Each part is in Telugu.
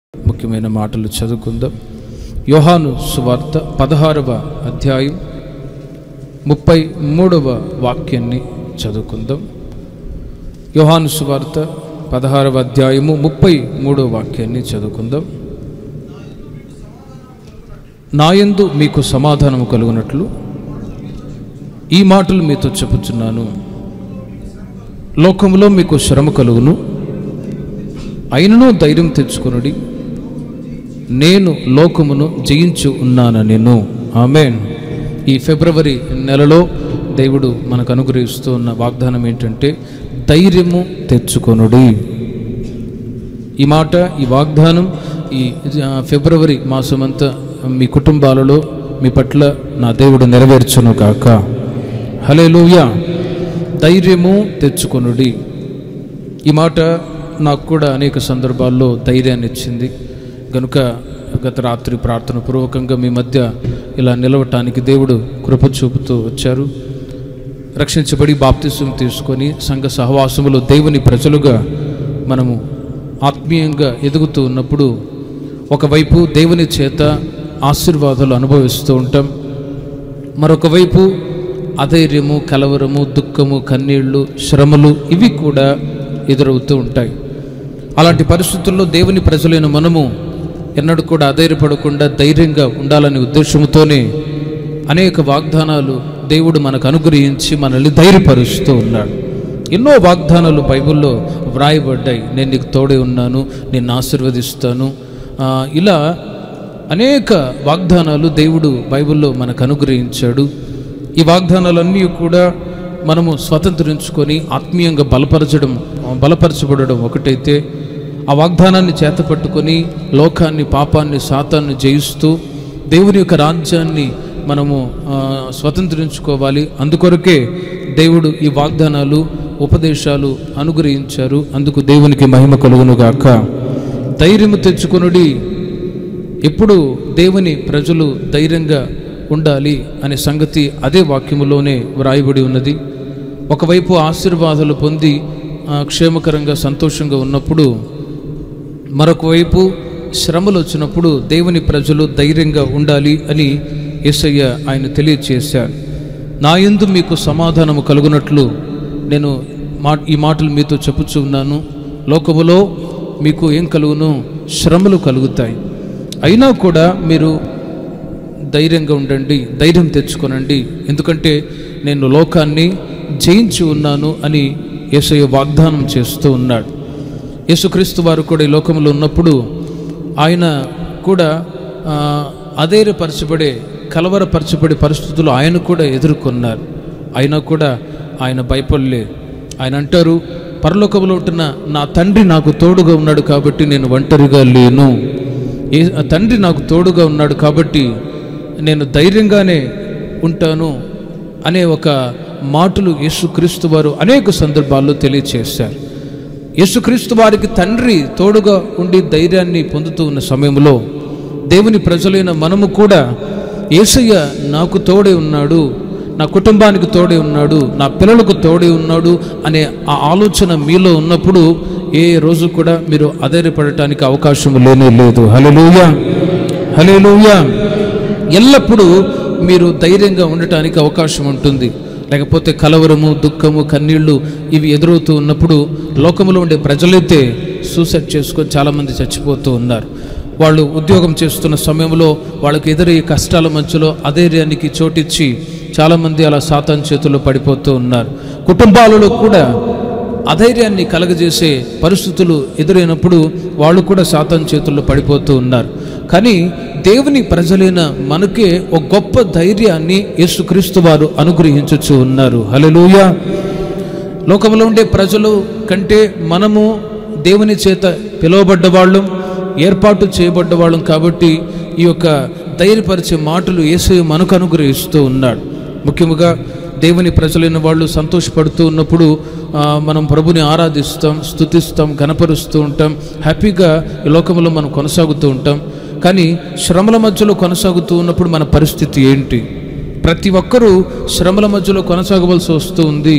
ముఖ్యమైన మాటలు చదువుకుందాం యోహాను సువార్త పదహారవ అధ్యాయం ముప్పై మూడవ వాక్యాన్ని చదువుకుందాం యోహాను సువార్త పదహారవ అధ్యాయము ముప్పై మూడవ వాక్యాన్ని చదువుకుందాం నాయందు మీకు సమాధానము కలుగునట్లు ఈ మాటలు మీతో చెప్పుచున్నాను లోకంలో మీకు శ్రమ కలుగును అయినను ధైర్యం తెచ్చుకొనుడి నేను లోకమును జయించు ఉన్నాను నేను ఆమెన్ ఈ ఫిబ్రవరి నెలలో దేవుడు మనకు అనుగ్రహిస్తూ ఉన్న వాగ్దానం ఏంటంటే ధైర్యము తెచ్చుకొనుడి ఈ మాట ఈ వాగ్దానం ఈ ఆ, ఫిబ్రవరి మాసమంతా మీ కుటుంబాలలో మీ పట్ల నా దేవుడు నెరవేర్చును కాక హలేలుయా ధైర్యము తెచ్చుకొనుడి ఈ మాట నాకు కూడా అనేక సందర్భాల్లో ధైర్యాన్ని ఇచ్చింది కనుక గత రాత్రి ప్రార్థన పూర్వకంగా మీ మధ్య ఇలా నిలవటానికి దేవుడు కృప చూపుతూ వచ్చారు రక్షించబడి బాప్తిసం తీసుకొని సంఘ సహవాసములో దేవుని ప్రజలుగా మనము ఆత్మీయంగా ఎదుగుతూ ఉన్నప్పుడు ఒకవైపు దేవుని చేత ఆశీర్వాదాలు అనుభవిస్తూ ఉంటాం మరొక వైపు అధైర్యము కలవరము దుఃఖము కన్నీళ్లు శ్రమలు ఇవి కూడా ఎదురవుతూ ఉంటాయి అలాంటి పరిస్థితుల్లో దేవుని ప్రజలైన మనము ఎన్నడూ కూడా అధైర్యపడకుండా ధైర్యంగా ఉండాలనే ఉద్దేశంతోనే అనేక వాగ్దానాలు దేవుడు మనకు అనుగ్రహించి మనల్ని ధైర్యపరుస్తూ ఉన్నాడు ఎన్నో వాగ్దానాలు బైబిల్లో వ్రాయబడ్డాయి నేను నీకు తోడే ఉన్నాను నిన్ను ఆశీర్వదిస్తాను ఆ, ఇలా అనేక వాగ్దానాలు దేవుడు బైబిల్లో మనకు అనుగ్రహించాడు ఈ వాగ్దానాలన్నీ కూడా మనము స్వతంత్రించుకొని ఆత్మీయంగా బలపరచడం బలపరచబడడం ఒకటైతే ఆ వాగ్దానాన్ని చేతపట్టుకొని లోకాన్ని పాపాన్ని శాతాన్ని జయిస్తూ దేవుని యొక్క రాజ్యాన్ని మనము ఆ, స్వతంత్రించుకోవాలి అందుకొరకే దేవుడు ఈ వాగ్దానాలు ఉపదేశాలు అనుగ్రహించారు అందుకు దేవునికి మహిమ కలుగునుగాక ధైర్యము తెచ్చుకొనుడి ఎప్పుడు దేవుని ప్రజలు ధైర్యంగా ఉండాలి అనే సంగతి అదే వాక్యములోనే వ్రాయబడి ఉన్నది ఒకవైపు ఆశీర్వాదాలు పొంది ఆ, క్షేమకరంగా సంతోషంగా ఉన్నప్పుడు మరొక వైపు శ్రమలు వచ్చినప్పుడు దేవుని ప్రజలు ధైర్యంగా ఉండాలి అని యేసయ్య ఆయన తెలియచేశారు నా యందు మీకు సమాధానము కలుగునట్లు నేను మా ఈ మాటలు మీతో చెప్పుచూ ఉన్నాను లోకములో మీకు ఏం కలుగును శ్రమలు కలుగుతాయి అయినా కూడా మీరు ధైర్యంగా ఉండండి ధైర్యం తెచ్చుకొనండి ఎందుకంటే నేను లోకాన్ని జయించి ఉన్నాను అని యేసయ్య వాగ్దానం చేస్తూ ఉన్నాడు యేసుక్రీస్తు వారు కూడా ఈ లోకంలో ఉన్నప్పుడు ఆయన కూడా ఆ, అధైర్యపరచబడే కలవరపరచబడే పరిస్థితులు ఆయన కూడా ఎదుర్కొన్నారు అయినా కూడా ఆయన భయపడలే ఆయన అంటారు పరలోకంలో ఉంటున్న నా తండ్రి నాకు తోడుగా ఉన్నాడు కాబట్టి నేను ఒంటరిగా లేను ఏ ఆ తండ్రి నాకు తోడుగా ఉన్నాడు కాబట్టి నేను ధైర్యంగానే ఉంటాను అనే ఒక మాటలు యేసుక్రీస్తు వారు అనేక సందర్భాల్లో తెలియచేశారు యేసుక్రీస్తు వారికి తండ్రి తోడుగా ఉండి ధైర్యాన్ని పొందుతూ ఉన్న సమయంలో దేవుని ప్రజలైన మనము కూడా యేసయ్య నాకు తోడే ఉన్నాడు నా కుటుంబానికి తోడే ఉన్నాడు నా పిల్లలకు తోడే ఉన్నాడు అనే ఆ ఆలోచన మీలో ఉన్నప్పుడు ఏ రోజు కూడా మీరు అధైర్యపడటానికి అవకాశం లేనే లేదు హలెలూయా హలెలూయా ఎల్లప్పుడూ మీరు ధైర్యంగా ఉండటానికి అవకాశం ఉంటుంది లేకపోతే కలవరము దుఃఖము కన్నీళ్లు ఇవి ఎదురవుతూ ఉన్నప్పుడు లోకంలో ఉండే ప్రజలైతే సూసైడ్ చేసుకొని చాలామంది చచ్చిపోతూ ఉన్నారు వాళ్ళు ఉద్యోగం చేస్తున్న సమయంలో వాళ్ళకి ఎదురయ్యే కష్టాల మధ్యలో అధైర్యానికి చోటిచ్చి చాలామంది అలా సాతాన్ చేతుల్లో పడిపోతూ ఉన్నారు కుటుంబాలలో కూడా అధైర్యాన్ని కలగజేసే పరిస్థితులు ఎదురైనప్పుడు వాళ్ళు కూడా సాతాన్ చేతుల్లో పడిపోతూ ఉన్నారు కానీ దేవుని ప్రజలైన మనకే ఒక గొప్ప ధైర్యాన్ని యేసుక్రీస్తు వారు అనుగ్రహించుచు ఉన్నారు హల్లెలూయా లోకంలో ఉండే ప్రజలు కంటే మనము దేవుని చేత పిలువబడ్డ వాళ్ళం ఏర్పాటు చేయబడ్డ వాళ్ళం కాబట్టి ఈ యొక్క ధైర్యపరిచే మాటలు యేసు మనకు అనుగ్రహిస్తూ ఉన్నాడు ముఖ్యముగా దేవుని ప్రజలైన వాళ్ళు సంతోషపడుతూ ఉన్నప్పుడు ఆ, మనం ప్రభుని ఆరాధిస్తాం స్తుతిస్తాం గనపరుస్తూ ఉంటాం హ్యాపీగా ఈ లోకంలో మనం కొనసాగుతూ ఉంటాం కానీ శ్రమల మధ్యలో కొనసాగుతూ ఉన్నప్పుడు మన పరిస్థితి ఏంటి ప్రతి ఒక్కరూ శ్రమల మధ్యలో కొనసాగవలసి వస్తూ ఉంది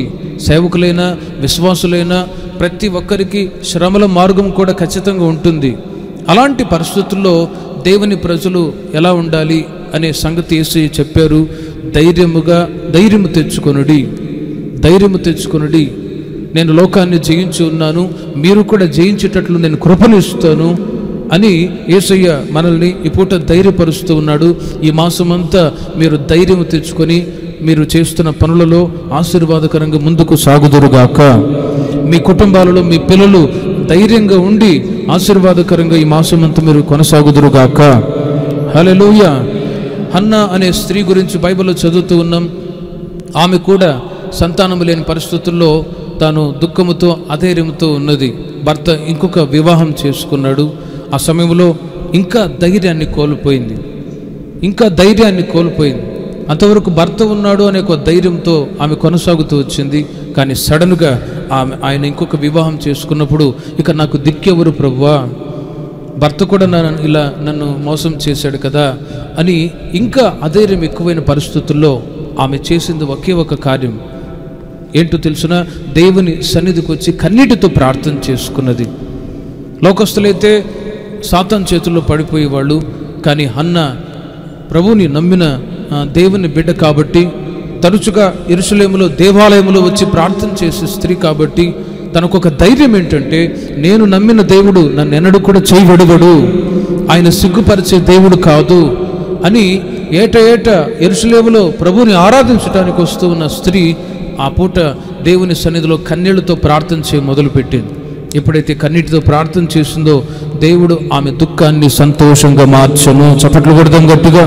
సేవకులైనా విశ్వాసులైనా ప్రతి ఒక్కరికి శ్రమల మార్గం కూడా ఖచ్చితంగా ఉంటుంది అలాంటి పరిస్థితుల్లో దేవుని ప్రజలు ఎలా ఉండాలి అనే సంగతి వేసి చెప్పారు ధైర్యముగా ధైర్యము తెచ్చుకొనుడి ధైర్యము తెచ్చుకొనుడి నేను లోకాన్ని జయించి ఉన్నాను మీరు కూడా జయించేటట్లు నేను కృపనిస్తాను అని యేసయ్య మనల్ని ఈ పూట ధైర్యపరుస్తూ ఉన్నాడు ఈ మాసమంతా మీరు ధైర్యం తెచ్చుకొని మీరు చేస్తున్న పనులలో ఆశీర్వాదకరంగా ముందుకు సాగుదురుగాక మీ కుటుంబాలలో మీ పిల్లలు ధైర్యంగా ఉండి ఆశీర్వాదకరంగా ఈ మాసమంతా మీరు కొనసాగుదురుగాక హల్లెలూయ హన్న అనే స్త్రీ గురించి బైబిల్లో చదువుతూ ఉన్నాం ఆమె కూడా సంతానం లేని పరిస్థితుల్లో తాను దుఃఖముతో అధైర్యంతో ఉన్నది భర్త ఇంకొక వివాహం చేసుకున్నాడు ఆ సమయంలో ఇంకా ధైర్యాన్ని కోల్పోయింది ఇంకా ధైర్యాన్ని కోల్పోయింది అంతవరకు భర్త ఉన్నాడు అనే ఒక ధైర్యంతో ఆమె కొనసాగుతూ వచ్చింది కానీ సడన్గా ఆమె ఆయన ఇంకొక వివాహం చేసుకున్నప్పుడు ఇక నాకు దిక్కెవరు ప్రభువా భర్త కూడా నన్ను ఇలా నన్ను మోసం చేశాడు కదా అని ఇంకా అధైర్యం ఎక్కువైన పరిస్థితుల్లో ఆమె చేసింది ఒకే ఒక కార్యం ఏంటో తెలుసునా దేవుని సన్నిధికి వచ్చి కన్నీటితో ప్రార్థన చేసుకున్నది లోకస్తులైతే సాతాన్ చేతుల్లో పడిపోయేవాళ్ళు కానీ హన్న ప్రభువుని నమ్మిన ఆ, దేవుని బిడ్డ కాబట్టి తరచుగా ఇరుసలేములో దేవాలయంలో వచ్చి ప్రార్థన చేసే స్త్రీ కాబట్టి తనకు ఒక ధైర్యం ఏంటంటే నేను నమ్మిన దేవుడు నన్ను ఎన్నడూ కూడా చేయబడవడు ఆయన సిగ్గుపరిచే దేవుడు కాదు అని ఏట ఏట ఎరుసలేములో ప్రభువుని ఆరాధించడానికి వస్తూ ఉన్న స్త్రీ ఆ పూట దేవుని సన్నిధిలో కన్నీళ్లతో ప్రార్థన చేయ మొదలుపెట్టింది ఎప్పుడైతే కన్నీటితో ప్రార్థన చేసిందో దేవుడు ఆమె దుఃఖాన్ని సంతోషంగా మార్చను చప్పట్లు కొడదాం గట్టిగా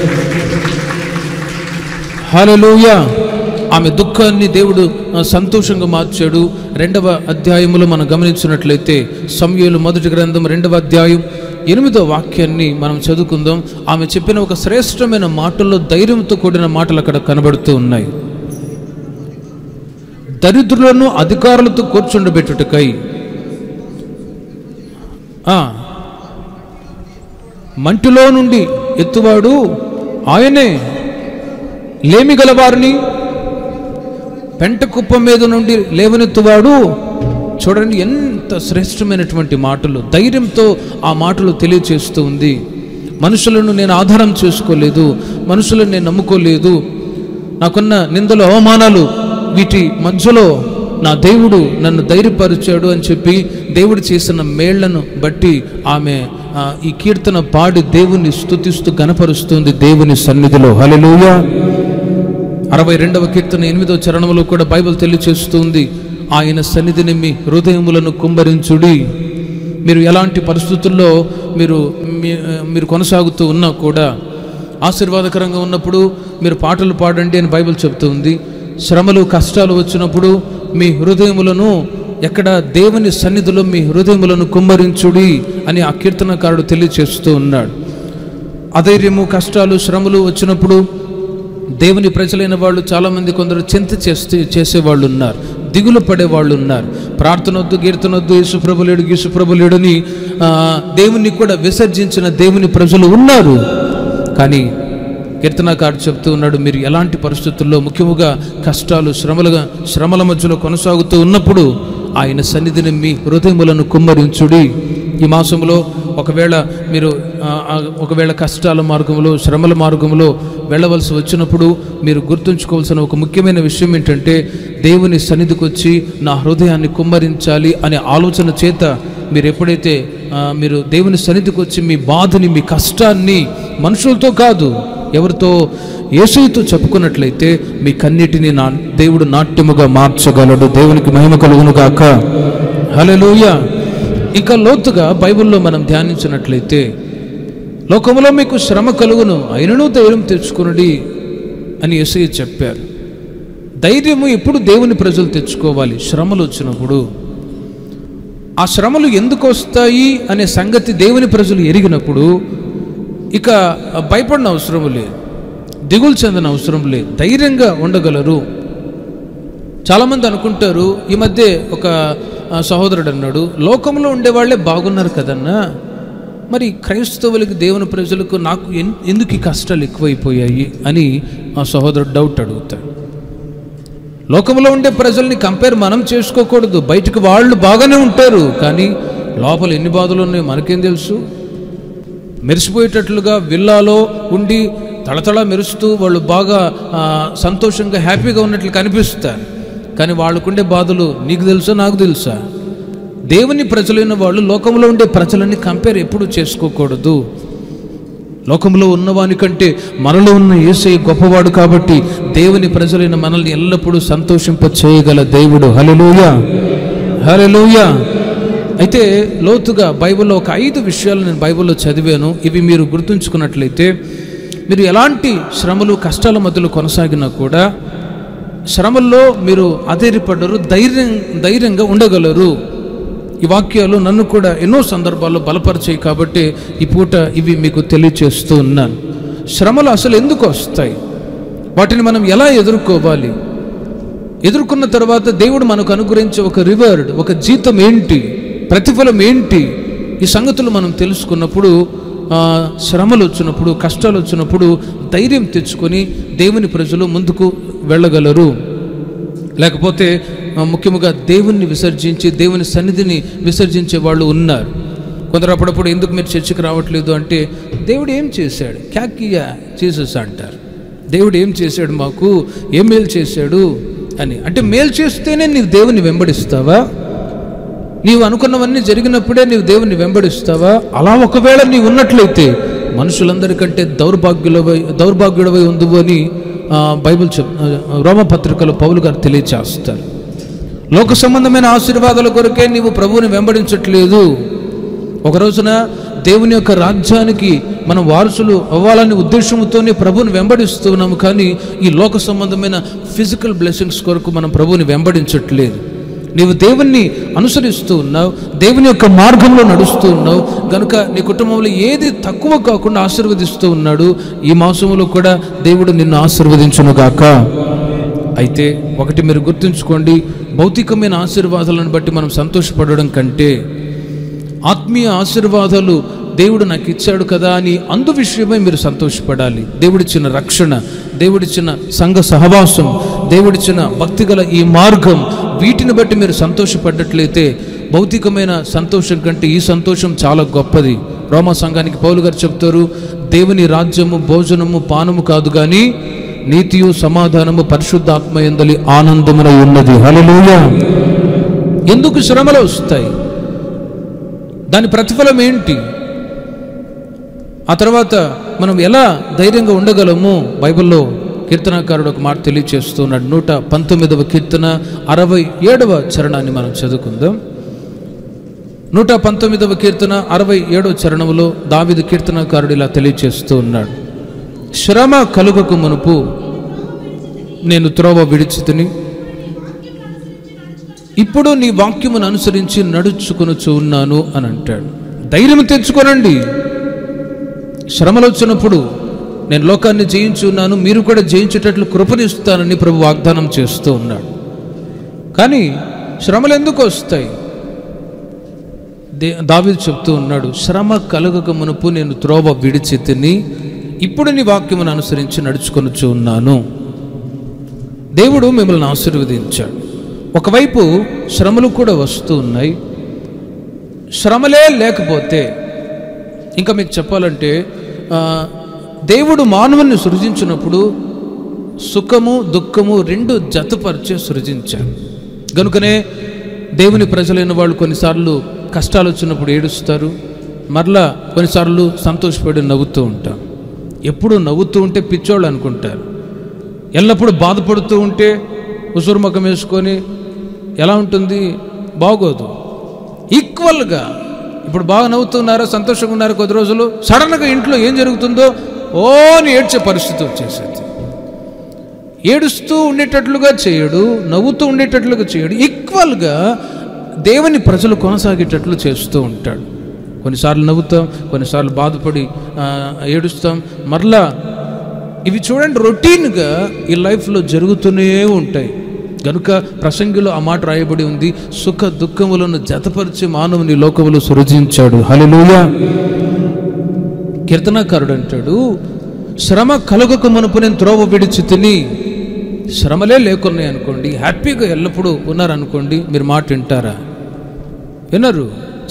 హల్లెలూయ ఆమె దుఃఖాన్ని దేవుడు ఆ, సంతోషంగా మార్చాడు రెండవ అధ్యాయములో మనం గమనించినట్లయితే సమయలు మొదటి గ్రంథం రెండవ అధ్యాయం ఎనిమిదో వాక్యాన్ని మనం చదువుకుందాం ఆమె చెప్పిన ఒక శ్రేష్టమైన మాటల్లో ధైర్యంతో కూడిన మాటలు అక్కడ కనబడుతూ ఉన్నాయి దరిద్రులను అధికారులతో కూర్చుండబెట్టుటకై ఆ, మంటిలో నుండి ఎత్తువాడు ఆయనే లేమి గలవారిని పెంట కుప్ప మీద నుండి లేవనెత్తువాడు చూడండి ఎంత శ్రేష్టమైనటువంటి మాటలు ధైర్యంతో ఆ మాటలు తెలియచేస్తూ ఉంది మనుషులను నేను ఆధారం చేసుకోలేదు మనుషులను నేను నమ్ముకోలేదు నాకున్న నిందలు అవమానాలు వీటి మధ్యలో నా దేవుడు నన్ను ధైర్యపరిచాడు అని చెప్పి దేవుడు చేసిన మేళ్లను బట్టి ఆమె ఆ, ఈ కీర్తన పాడి దేవుని స్తుతిస్తూ గనపరుస్తుంది దేవుని సన్నిధిలో హల్లెలూయా అరవై రెండవ కీర్తన ఎనిమిదవ చరణంలో కూడా బైబిల్ తెలియచేస్తుంది ఆయన సన్నిధిని మీ హృదయములను కుమ్మరించుడి మీరు ఎలాంటి పరిస్థితుల్లో మీరు మీ- మీరు కొనసాగుతూ ఉన్నా కూడా ఆశీర్వాదకరంగా ఉన్నప్పుడు మీరు పాటలు పాడండి అని బైబిల్ చెప్తుంది శ్రమలు కష్టాలు వచ్చినప్పుడు మీ హృదయములను ఎక్కడ దేవుని సన్నిధిలో మీ హృదయములను కుమ్మరించుడి అని ఆ కీర్తనకారుడు తెలియచేస్తూ ఉన్నాడు అధైర్యము కష్టాలు శ్రమలు వచ్చినప్పుడు దేవుని ప్రజలైన వాళ్ళు చాలామంది కొందరు చింత చేస్తే చేసేవాళ్ళు ఉన్నారు దిగులు పడేవాళ్ళు ఉన్నారు ప్రార్థనొద్దు కీర్తనొద్దు యేసుప్రభులేడు గీసుప్రభులేడని ఆ, దేవుని కూడా విసర్జించిన దేవుని ప్రజలు ఉన్నారు కానీ కీర్తనకారుడు చెప్తూ ఉన్నాడు మీరు ఎలాంటి పరిస్థితుల్లో ముఖ్యముగా కష్టాలు శ్రమలుగా శ్రమల మధ్యలో కొనసాగుతూ ఉన్నప్పుడు ఆయన సన్నిధిని మీ హృదయములను కుమ్మరించుడి ఈ మాసంలో ఒకవేళ మీరు ఆ, ఆ, ఒకవేళ కష్టాల మార్గంలో శ్రమల మార్గంలో వెళ్ళవలసి వచ్చినప్పుడు మీరు గుర్తుంచుకోవాల్సిన ఒక ముఖ్యమైన విషయం ఏంటంటే దేవుని సన్నిధికి వచ్చి నా హృదయాన్ని కుమ్మరించాలి అనే ఆలోచన చేత మీరు ఎప్పుడైతే ఆ, మీరు దేవుని సన్నిధికి వచ్చి మీ బాధని మీ కష్టాన్ని మనుషులతో కాదు ఎవరితో యేసుతో చెప్పుకున్నట్లయితే మీ కన్నిటిని నా దేవుడు నాట్యముగా మార్చగలడు దేవునికి మహిమ కలుగును గాక హల్లెలూయా ఇంకా లోతుగా బైబిల్లో మనం ధ్యానించినట్లయితే లోకములో మీకు శ్రమ కలుగును అయినను ధైర్యం తెచ్చుకునడి అని యేసయ్య చెప్పారు ధైర్యము ఎప్పుడు దేవుని ప్రజలు తెచ్చుకోవాలి శ్రమలు వచ్చినప్పుడు ఆ శ్రమలు ఎందుకు వస్తాయి అనే సంగతి దేవుని ప్రజలు ఎరిగినప్పుడు ఇక భయపడిన అవసరం లేదు దిగులు చెందిన అవసరం లేదు ధైర్యంగా ఉండగలరు చాలామంది అనుకుంటారు ఈ మధ్య ఒక ఆ, సహోదరుడు అన్నాడు లోకంలో ఉండేవాళ్లే బాగున్నారు కదన్నా మరి క్రైస్తవులకి దేవుని ప్రజలకు నాకు ఎన్- ఎందుకు ఈ కష్టాలు ఎక్కువైపోయాయి అని ఆ సహోదరుడు డౌట్ అడుగుతాడు లోకంలో ఉండే ప్రజల్ని కంపేర్ మనం చేసుకోకూడదు బయటకు వాళ్ళు బాగానే ఉంటారు కానీ లోపల ఎన్ని బాధలు ఉన్నాయో మనకేం తెలుసు మెరిసిపోయేటట్లుగా విల్లాలో ఉండి తళతళ మెరుస్తూ వాళ్ళు బాగా ఆ, సంతోషంగా హ్యాపీగా ఉన్నట్లు కనిపిస్తారు కానీ వాళ్ళకుండే బాధలు నీకు తెలుసా నాకు తెలుసా దేవుని ప్రజలైన వాళ్ళు లోకంలో ఉండే ప్రజలని కంపేర్ ఎప్పుడు చేసుకోకూడదు లోకంలో ఉన్నవాని కంటే మనలో ఉన్న యేసయ్య గొప్పవాడు కాబట్టి దేవుని ప్రజలైన మనల్ని ఎల్లప్పుడూ సంతోషింప చేయగల దేవుడు హల్లెలూయా హల్లెలూయా అయితే లోతుగా బైబిల్లో ఒక ఐదు విషయాలు నేను బైబిల్లో చదివాను ఇవి మీరు గుర్తుంచుకున్నట్లయితే మీరు ఎలాంటి శ్రమలు కష్టాల మధ్యలో కొనసాగినా కూడా శ్రమల్లో మీరు అధైర్యపడరు ధైర్యం ధైర్యంగా ఉండగలరు ఈ వాక్యాలు నన్ను కూడా ఎన్నో సందర్భాల్లో బలపరిచాయి కాబట్టి ఈ పూట ఇవి మీకు తెలియచేస్తూ ఉన్నాను శ్రమలు అసలు ఎందుకు వస్తాయి వాటిని మనం ఎలా ఎదుర్కోవాలి ఎదుర్కొన్న తర్వాత దేవుడు మనకు అనుగ్రహించే ఒక రివార్డ్ ఒక జీతం ఏంటి ప్రతిఫలం ఏంటి ఈ సంగతులు మనం తెలుసుకున్నప్పుడు ఆ, శ్రమలు వచ్చినప్పుడు కష్టాలు వచ్చినప్పుడు ధైర్యం తెచ్చుకొని దేవుని ప్రజలు ముందుకు వెళ్ళగలరు లేకపోతే ఆ, ముఖ్యముగా దేవుణ్ణి విసర్జించి దేవుని సన్నిధిని విసర్జించే వాళ్ళు ఉన్నారు కొందరు అప్పుడప్పుడు ఎందుకు మీరు చర్చికి రావట్లేదు అంటే దేవుడు ఏం చేశాడు క్యాకియా చేసేసా అంటారు దేవుడు ఏం చేశాడు మాకు ఏం మేలు చేశాడు అని అంటే మేలు చేస్తేనే నీవు దేవుని వెంబడిస్తావా నీవు అనుకున్నవన్నీ జరిగినప్పుడే నీవు దేవుని వెంబడిస్తావా అలా ఒకవేళ నీవు ఉన్నట్లయితే మనుషులందరికంటే దౌర్భాగ్యులవై దౌర్భాగ్యుడవై ఉందువు అని ఆ, బైబిల్ చెప్ ఆ, రోమపత్రికలో పౌలు గారు తెలియచేస్తారు లోక సంబంధమైన ఆశీర్వాదాల కొరకే నీవు ప్రభువుని వెంబడించట్లేదు ఒక రోజున దేవుని యొక్క రాజ్యానికి మనం వారసులు అవ్వాలనే ఉద్దేశంతోనే ప్రభువుని వెంబడిస్తున్నాము కానీ ఈ లోక సంబంధమైన ఫిజికల్ బ్లెస్సింగ్స్ కొరకు మనం ప్రభువుని వెంబడించట్లేదు నీవు దేవుణ్ణి అనుసరిస్తూ ఉన్నావు దేవుని యొక్క మార్గంలో నడుస్తూ ఉన్నావు గనుక నీ కుటుంబంలో ఏది తక్కువ కాకుండా ఆశీర్వదిస్తూ ఉన్నాడు ఈ మాసంలో కూడా దేవుడు నిన్ను ఆశీర్వదించునుగాక అయితే ఒకటి మీరు గుర్తుంచుకోండి భౌతికమైన ఆశీర్వాదాలను బట్టి మనం సంతోషపడడం కంటే ఆత్మీయ ఆశీర్వాదాలు దేవుడు నాకు ఇచ్చాడు కదా అని అందు విషయమై మీరు సంతోషపడాలి దేవుడిచ్చిన రక్షణ దేవుడిచ్చిన సంఘ సహవాసం దేవుడిచ్చిన భక్తిగల ఈ మార్గం వీటిని బట్టి మీరు సంతోషపడ్డట్లయితే భౌతికమైన సంతోషం కంటే ఈ సంతోషం చాలా గొప్పది రోమా సంఘానికి పౌలు గారు చెప్తారు దేవుని రాజ్యము భోజనము పానము కాదు కానీ నీతియు సమాధానము పరిశుద్ధాత్మ ఎందలి ఆనందమునై ఉన్నది హల్లెలూయా ఎందుకు శ్రమలు వస్తాయి దాని ప్రతిఫలం ఏంటి ఆ తర్వాత మనం ఎలా ధైర్యంగా ఉండగలము బైబిల్లో కీర్తనాకారుడు ఒక మాట తెలియచేస్తున్నాడు నూట పంతొమ్మిదవ కీర్తన అరవై ఏడవ చరణాన్ని మనం చదువుకుందాం నూట పంతొమ్మిదవ కీర్తన అరవై ఏడవ చరణంలో దావిదు కీర్తనాకారుడు ఇలా తెలియచేస్తూ ఉన్నాడు శ్రమ కలుగకు మునుపు నేను త్రోవ విడిచితిని ఇప్పుడు నీ వాక్యమును అనుసరించి నడుచుకొనుచు ఉన్నాను అని అంటాడు ధైర్యం తెచ్చుకోనండి శ్రమలు వచ్చినప్పుడు నేను లోకాన్ని జయించి ఉన్నాను మీరు కూడా జయించేటట్లు కృపనిస్తానని ప్రభు వాగ్దానం చేస్తూ ఉన్నాడు కానీ శ్రమలు ఎందుకు వస్తాయి దే దావీదు చెప్తూ ఉన్నాడు శ్రమ కలుగక మునుపు నేను త్రోవ విడిచి తిని ఇప్పుడు నీ వాక్యమును అనుసరించి నడుచుకొనుచు ఉన్నాను దేవుడు మిమ్మల్ని ఆశీర్వదించాడు ఒకవైపు శ్రమలు కూడా వస్తూ ఉన్నాయి శ్రమలే లేకపోతే ఇంకా మీకు చెప్పాలంటే ఆ, దేవుడు మానవుని సృజించినప్పుడు సుఖము దుఃఖము రెండు జతపరిచే సృజించాడు కనుకనే దేవుని ప్రజలైన వాళ్ళు కొన్నిసార్లు కష్టాలు వచ్చినప్పుడు ఏడుస్తారు మరలా కొన్నిసార్లు సంతోషపడి నవ్వుతూ ఉంటాం ఎప్పుడు నవ్వుతూ ఉంటే పిచ్చోళ్ళు అనుకుంటారు ఎల్లప్పుడూ బాధపడుతూ ఉంటే ఉసురు ముఖం వేసుకొని ఎలా ఉంటుంది బాగోదు ఈక్వల్గా ఇప్పుడు బాగా నవ్వుతున్నారా సంతోషంగా ఉన్నారా కొద్ది రోజులు సడన్గా ఇంట్లో ఏం జరుగుతుందో ఓ అని ఏడ్చే పరిస్థితి వచ్చేసింది ఏడుస్తూ ఉండేటట్లుగా చేయడు నవ్వుతూ ఉండేటట్లుగా చేయడు ఈక్వల్గా దేవుని ప్రజలు కొనసాగేటట్లు చేస్తూ ఉంటాడు కొన్నిసార్లు నవ్వుతాం కొన్నిసార్లు బాధపడి ఆ, ఏడుస్తాం మరలా ఇవి చూడండి రొటీన్గా ఈ లైఫ్లో జరుగుతూనే ఉంటాయి గనుక ప్రసంగిలో ఆ మాట రాయబడి ఉంది సుఖ దుఃఖములను జతపరిచి మానవుని లోకములు సృజించాడు హల్లెలూయా కీర్తనాకారుడు అంటాడు శ్రమ కలుగక మునుపు నేను త్రోవ విడిచి తిని శ్రమలే లేకున్నాయి అనుకోండి హ్యాపీగా ఎల్లప్పుడూ ఉన్నారనుకోండి మీరు మాట వింటారా వినరు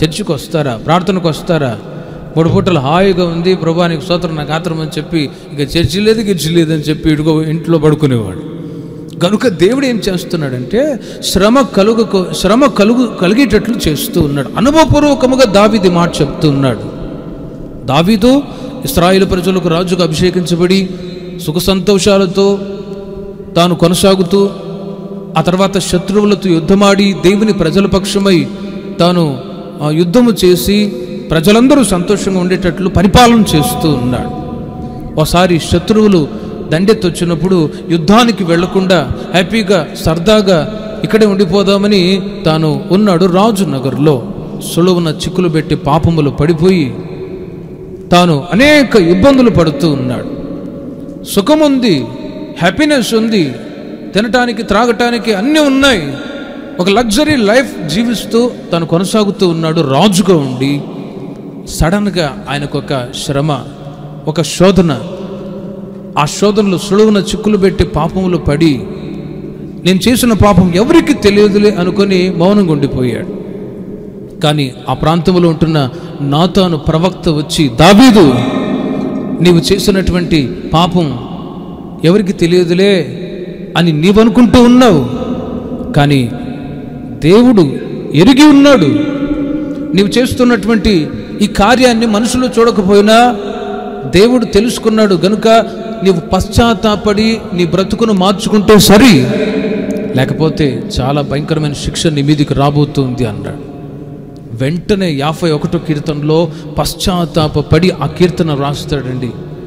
చర్చికి వస్తారా ప్రార్థనకు వస్తారా మూడు పూటలు హాయిగా ఉంది ప్రభానికి స్తోత్రం నాకు ఆత్రం అని చెప్పి ఇక చర్చి లేదు గిర్చి లేదని చెప్పి ఇడుగో ఇంట్లో పడుకునేవాడు కనుక దేవుడు ఏం చేస్తున్నాడంటే శ్రమ కలుగు శ్రమ కలుగు కలిగేటట్లు చేస్తూ ఉన్నాడు అనుభవపూర్వకముగా దావిది మాట చెప్తూ ఉన్నాడు దావీదు ఇస్రాయేల్ ప్రజలకు రాజుగా అభిషేకించబడి సుఖ సంతోషాలతో తాను కొనసాగుతూ ఆ తర్వాత శత్రువులతో యుద్ధమాడి దేవుని ప్రజల పక్షమై తాను ఆ, యుద్ధము చేసి ప్రజలందరూ సంతోషంగా ఉండేటట్లు పరిపాలన చేస్తూ ఉన్నాడు ఒకసారి శత్రువులు దండెత్తొచ్చినప్పుడు యుద్ధానికి వెళ్లకుండా హ్యాపీగా సరదాగా ఇక్కడే ఉండిపోదామని తాను ఉన్నాడు రాజు నగర్లో సులువున చిక్కులు పెట్టి పాపములు పడిపోయి తాను అనేక ఇబ్బందులు pడుతూ ఉన్నాడు సుఖం ఉంది హ్యాపీనెస్ ఉంది తినటానికి త్రాగటానికి అన్నీ ఉన్నాయి ఒక లగ్జరీ లైఫ్ జీవిస్తూ తను కొనసాగుతూ ఉన్నాడు రాజుగా ఉండి సడన్గా ఆయనకు ఒక శ్రమ ఒక శోధన ఆ శోధనలు సులువున చిక్కులు పెట్టి పాపములు పడి నేను చేసిన పాపం ఎవరికి తెలియదులే అనుకొని మౌనంగా ఉండిపోయాడు కానీ ఆ ప్రాంతంలో ఉంటున్న నాతాను ప్రవక్త వచ్చి దావీదు నీవు చేసినటువంటి పాపం ఎవరికి తెలియదులే అని నీవనుకుంటూ ఉన్నావు కానీ దేవుడు ఎరిగి ఉన్నాడు నీవు చేస్తున్నటువంటి ఈ కార్యాన్ని మనుషులు చూడకపోయినా దేవుడు తెలుసుకున్నాడు గనుక నీవు పశ్చాత్తాపడి నీ బ్రతుకును మార్చుకుంటే సరి లేకపోతే చాలా భయంకరమైన శిక్ష నీ మీదికి రాబోతుంది అన్నాడు వెంటనే యాభై ఒకటో కీర్తనలో పశ్చాత్తాపడి ఆ కీర్తన రాస్తాడండి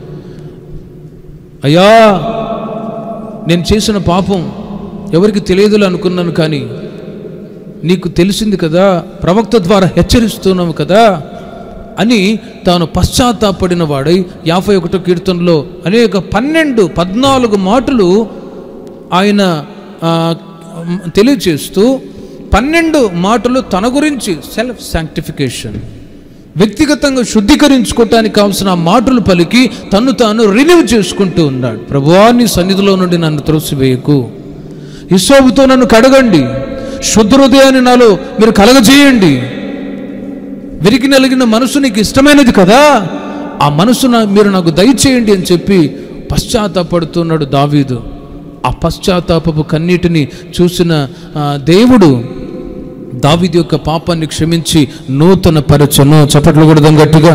అయ్యా నేను చేసిన పాపం ఎవరికి తెలియదులే అనుకున్నాను కానీ నీకు తెలిసింది కదా ప్రవక్త ద్వారా హెచ్చరిస్తున్నాము కదా అని తాను పశ్చాత్తాపడిన వాడై యాభై ఒకటో కీర్తనలో అనేక పన్నెండు పద్నాలుగు మాటలు ఆయన ఆ, తెలియచేస్తూ పన్నెండు మాటలు తన గురించి సెల్ఫ్ శాంక్టిఫికేషన్ వ్యక్తిగతంగా శుద్ధీకరించుకోవటానికి కావాల్సిన ఆ మాటలు పలికి తన్ను తాను రిలీవ్ చేసుకుంటూ ఉన్నాడు ప్రభువా నీ సన్నిధిలో నుండి నన్ను త్రోసివేయకు హిస్సోబుతో నన్ను కడగండి శుద్ధ హృదయాన్ని నాలో మీరు కలగజేయండి విరిగి నలిగిన మనసు నీకు ఇష్టమైనది కదా ఆ మనసు నా- మీరు నాకు దయచేయండి అని చెప్పి పశ్చాత్తాపడుతున్నాడు దావీదు ఆ పశ్చాత్తాపపు కన్నీటిని చూసిన ఆ, దేవుడు దావీదు యొక్క పాపాన్ని క్షమించి నూతన పరచను చప్పట్లు కొడదాం గట్టిగా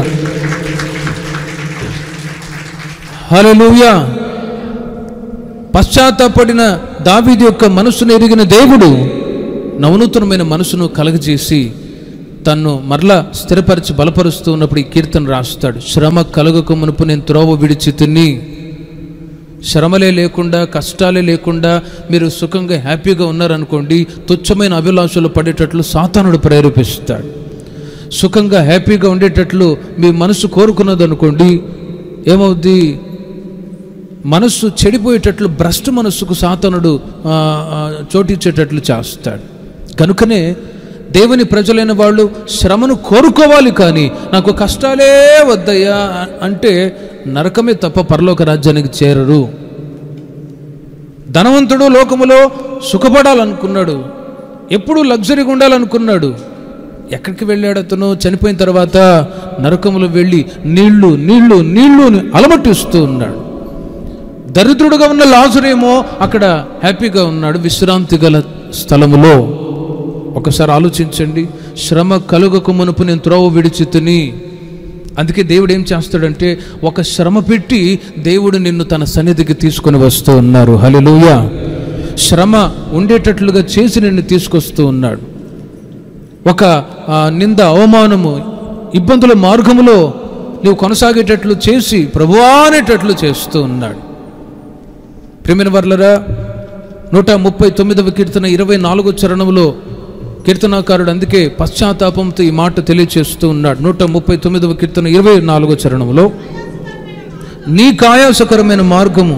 హల్లెలూయా పశ్చాత్తాపడిన దావీదు యొక్క మనసును ఎరిగిన దేవుడు నవనూతనమైన మనసును కలగజేసి తన్ను మరలా స్థిరపరిచి బలపరుస్తూ ఉన్నప్పుడు ఈ కీర్తన రాస్తాడు శ్రమ కలగక మునుపు నేను త్రోవ విడిచి తిని శ్రమలే లేకుండా కష్టాలే లేకుండా మీరు సుఖంగా హ్యాపీగా ఉన్నారనుకోండి తుచ్చమైన అభిలాషలు పడేటట్లు సాతానుడు ప్రేరేపిస్తాడు సుఖంగా హ్యాపీగా ఉండేటట్లు మీ మనసు కోరుకున్నది అనుకోండి ఏమవుద్ది మనస్సు చెడిపోయేటట్లు భ్రష్ట మనస్సుకు సాతనుడు ఆ, ఆ, చోటిచ్చేటట్లు చేస్తాడు కనుకనే దేవుని ప్రజలైన వాళ్ళు శ్రమను కోరుకోవాలి కానీ నాకు కష్టాలే వద్దయ్యా అంటే నరకమే తప్ప పరలోక రాజ్యానికి చేరరు ధనవంతుడు లోకములో సుఖపడాలనుకున్నాడు ఎప్పుడూ లగ్జరీగా ఉండాలనుకున్నాడు ఎక్కడికి వెళ్ళాడు అతను చనిపోయిన తర్వాత నరకములో వెళ్ళి నీళ్లు నీళ్లు నీళ్లు అని అలమటిస్తూ ఉన్నాడు దరిద్రుడుగా ఉన్న లాజరేమో అక్కడ హ్యాపీగా ఉన్నాడు విశ్రాంతి గల స్థలములో ఒకసారి ఆలోచించండి శ్రమ కలుగక మునుపు నేను త్రోవ విడిచి తిని అందుకే దేవుడు ఏం చేస్తాడంటే ఒక శ్రమ పెట్టి దేవుడు నిన్ను తన సన్నిధికి తీసుకొని వస్తూ ఉన్నారు హల్లెలూయా శ్రమ ఉండేటట్లుగా చేసి నిన్ను తీసుకొస్తూ ఉన్నాడు ఒక ఆ, నింద అవమానము ఇబ్బందుల మార్గములో నీవు కొనసాగేటట్లు చేసి ప్రభువా అనేటట్లు చేస్తూ ఉన్నాడు ప్రేమిన వర్లరా నూట ముప్పై తొమ్మిదవ కీర్తన ఇరవై నాలుగో చరణంలో కీర్తనాకారుడు అందుకే పశ్చాత్తాపంతో ఈ మాట తెలియచేస్తూ ఉన్నాడు నూట ముప్పై తొమ్మిదవ కీర్తన ఇరవై నాలుగో చరణంలో నీ కాయాసకరమైన మార్గము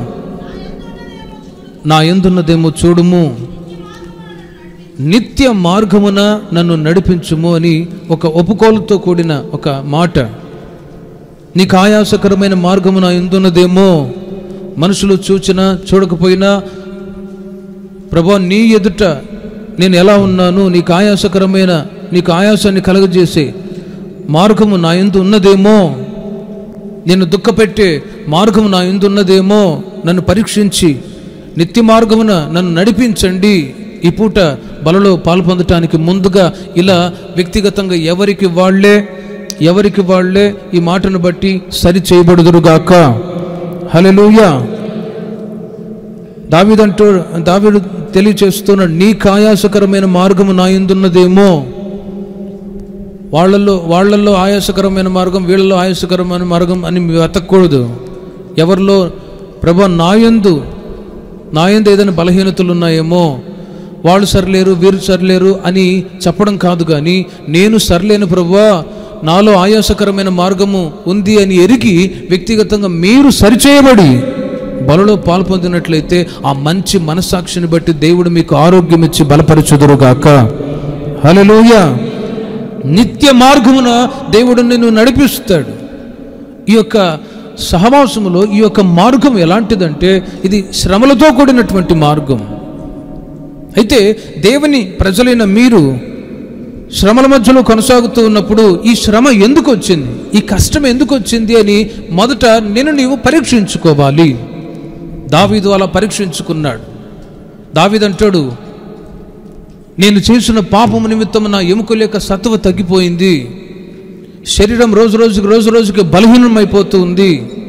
నా ఎందున్నదేమో చూడుము నిత్య మార్గమున నన్ను నడిపించుము అని ఒక ఒప్పుకోలతో కూడిన ఒక మాట నీకు ఆయాసకరమైన మార్గము నా ఎందున్నదేమో మనుషులు చూచినా చూడకపోయినా ప్రభా నీ ఎదుట నేను ఎలా ఉన్నాను నీకు ఆయాసకరమైన నీకు ఆయాసాన్ని కలగజేసే మార్గము నా ఎందు ఉన్నదేమో నేను దుఃఖపెట్టే మార్గము నా ఎందు ఉన్నదేమో నన్ను పరీక్షించి నిత్య మార్గమున నన్ను నడిపించండి ఈ పూట బలలో పాల్పొందటానికి ముందుగా ఇలా వ్యక్తిగతంగా ఎవరికి వాళ్ళే ఎవరికి వాళ్ళే ఈ మాటను బట్టి సరి చేయబడుదురుగాక హల్లెలూయా దావిదంటూ దావిడు తెలియచేస్తున్నాడు నీ ఆయాసకరమైన మార్గము నా ఎందున్నదేమో వాళ్ళల్లో వాళ్ళల్లో ఆయాసకరమైన మార్గం వీళ్ళలో ఆయాసకరమైన మార్గం అని వెతకూడదు ఎవరిలో ప్రభా నాయందు నాయందు ఏదైనా బలహీనతలు ఉన్నాయేమో వాళ్ళు సరిలేరు వీరు సరిలేరు అని చెప్పడం కాదు కానీ నేను సరిలేను ప్రభువా నాలో ఆయాసకరమైన మార్గము ఉంది అని ఎరిగి వ్యక్తిగతంగా మీరు సరిచేయబడి బలలో పాల్పొందినట్లయితే ఆ మంచి మనస్సాక్షిని బట్టి దేవుడు మీకు ఆరోగ్యం ఇచ్చి బలపరచుదురుగాక హల్లెలూయా నిత్య మార్గమున దేవుడు నిన్ను నడిపిస్తాడు ఈ యొక్క సహవాసములో ఈ యొక్క మార్గం ఎలాంటిదంటే ఇది శ్రమలతో కూడినటువంటి మార్గం అయితే దేవుని ప్రజలైన మీరు శ్రమల మధ్యలో కొనసాగుతూ ఉన్నప్పుడు ఈ శ్రమ ఎందుకు వచ్చింది ఈ కష్టం ఎందుకు వచ్చింది అని మొదట నేను నీవు పరీక్షించుకోవాలి దావీదు అలా పరీక్షించుకున్నాడు దావీదంటాడు నేను చేసిన పాపము నిమిత్తం నా ఎముకల యొక్క సత్వ తగ్గిపోయింది శరీరం రోజు రోజుకి రోజు రోజుకి బలహీనమైపోతూ ఉంది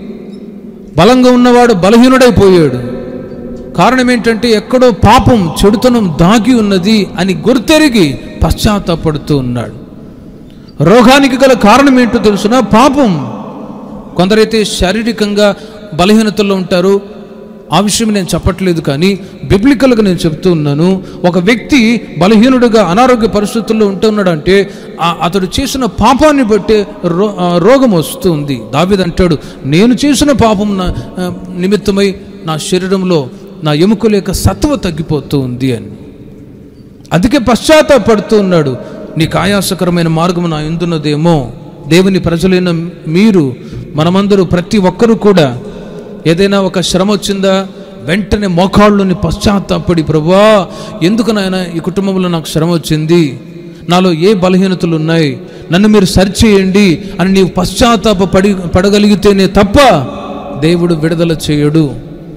బలంగా ఉన్నవాడు బలహీనుడైపోయాడు కారణం ఏంటంటే ఎక్కడో పాపం చెడుతనం దాగి ఉన్నది అని గుర్తెరిగి పశ్చాత్తాపడుతూ ఉన్నాడు రోగానికి గల కారణం ఏంటో తెలుసునా పాపం కొందరైతే శారీరకంగా బలహీనతల్లో ఉంటారు ఆ విషయం నేను చెప్పట్లేదు కానీ బిబ్లికల్గా నేను చెప్తూ ఉన్నాను ఒక వ్యక్తి బలహీనుడిగా అనారోగ్య పరిస్థితుల్లో ఉంటున్నాడంటే ఆ- అతడు చేసిన పాపాన్ని బట్టి రో ఆ, రోగం వస్తుంది దావిదంటాడు నేను చేసిన పాపం నా ఆ, నిమిత్తమై నా శరీరంలో నా ఎముకల యొక్క సత్వ తగ్గిపోతూ ఉంది అని అందుకే పశ్చాత్తాపడుతూ ఉన్నాడు నీకు ఆయాసకరమైన మార్గం నా ఎందున్నదేమో దేవుని ప్రజలైన మీరు మనమందరూ ప్రతి ఒక్కరూ కూడా ఏదైనా ఒక శ్రమ వచ్చిందా వెంటనే మోకాళ్ళుని పశ్చాత్తాపడి ప్రభువా ఎందుకు నాయన ఈ కుటుంబంలో నాకు శ్రమ వచ్చింది నాలో ఏ బలహీనతలు ఉన్నాయి నన్ను మీరు సరిచేయండి అని నీవు పశ్చాత్తాప పడి పడగలిగితేనే తప్ప దేవుడు విడుదల చేయడు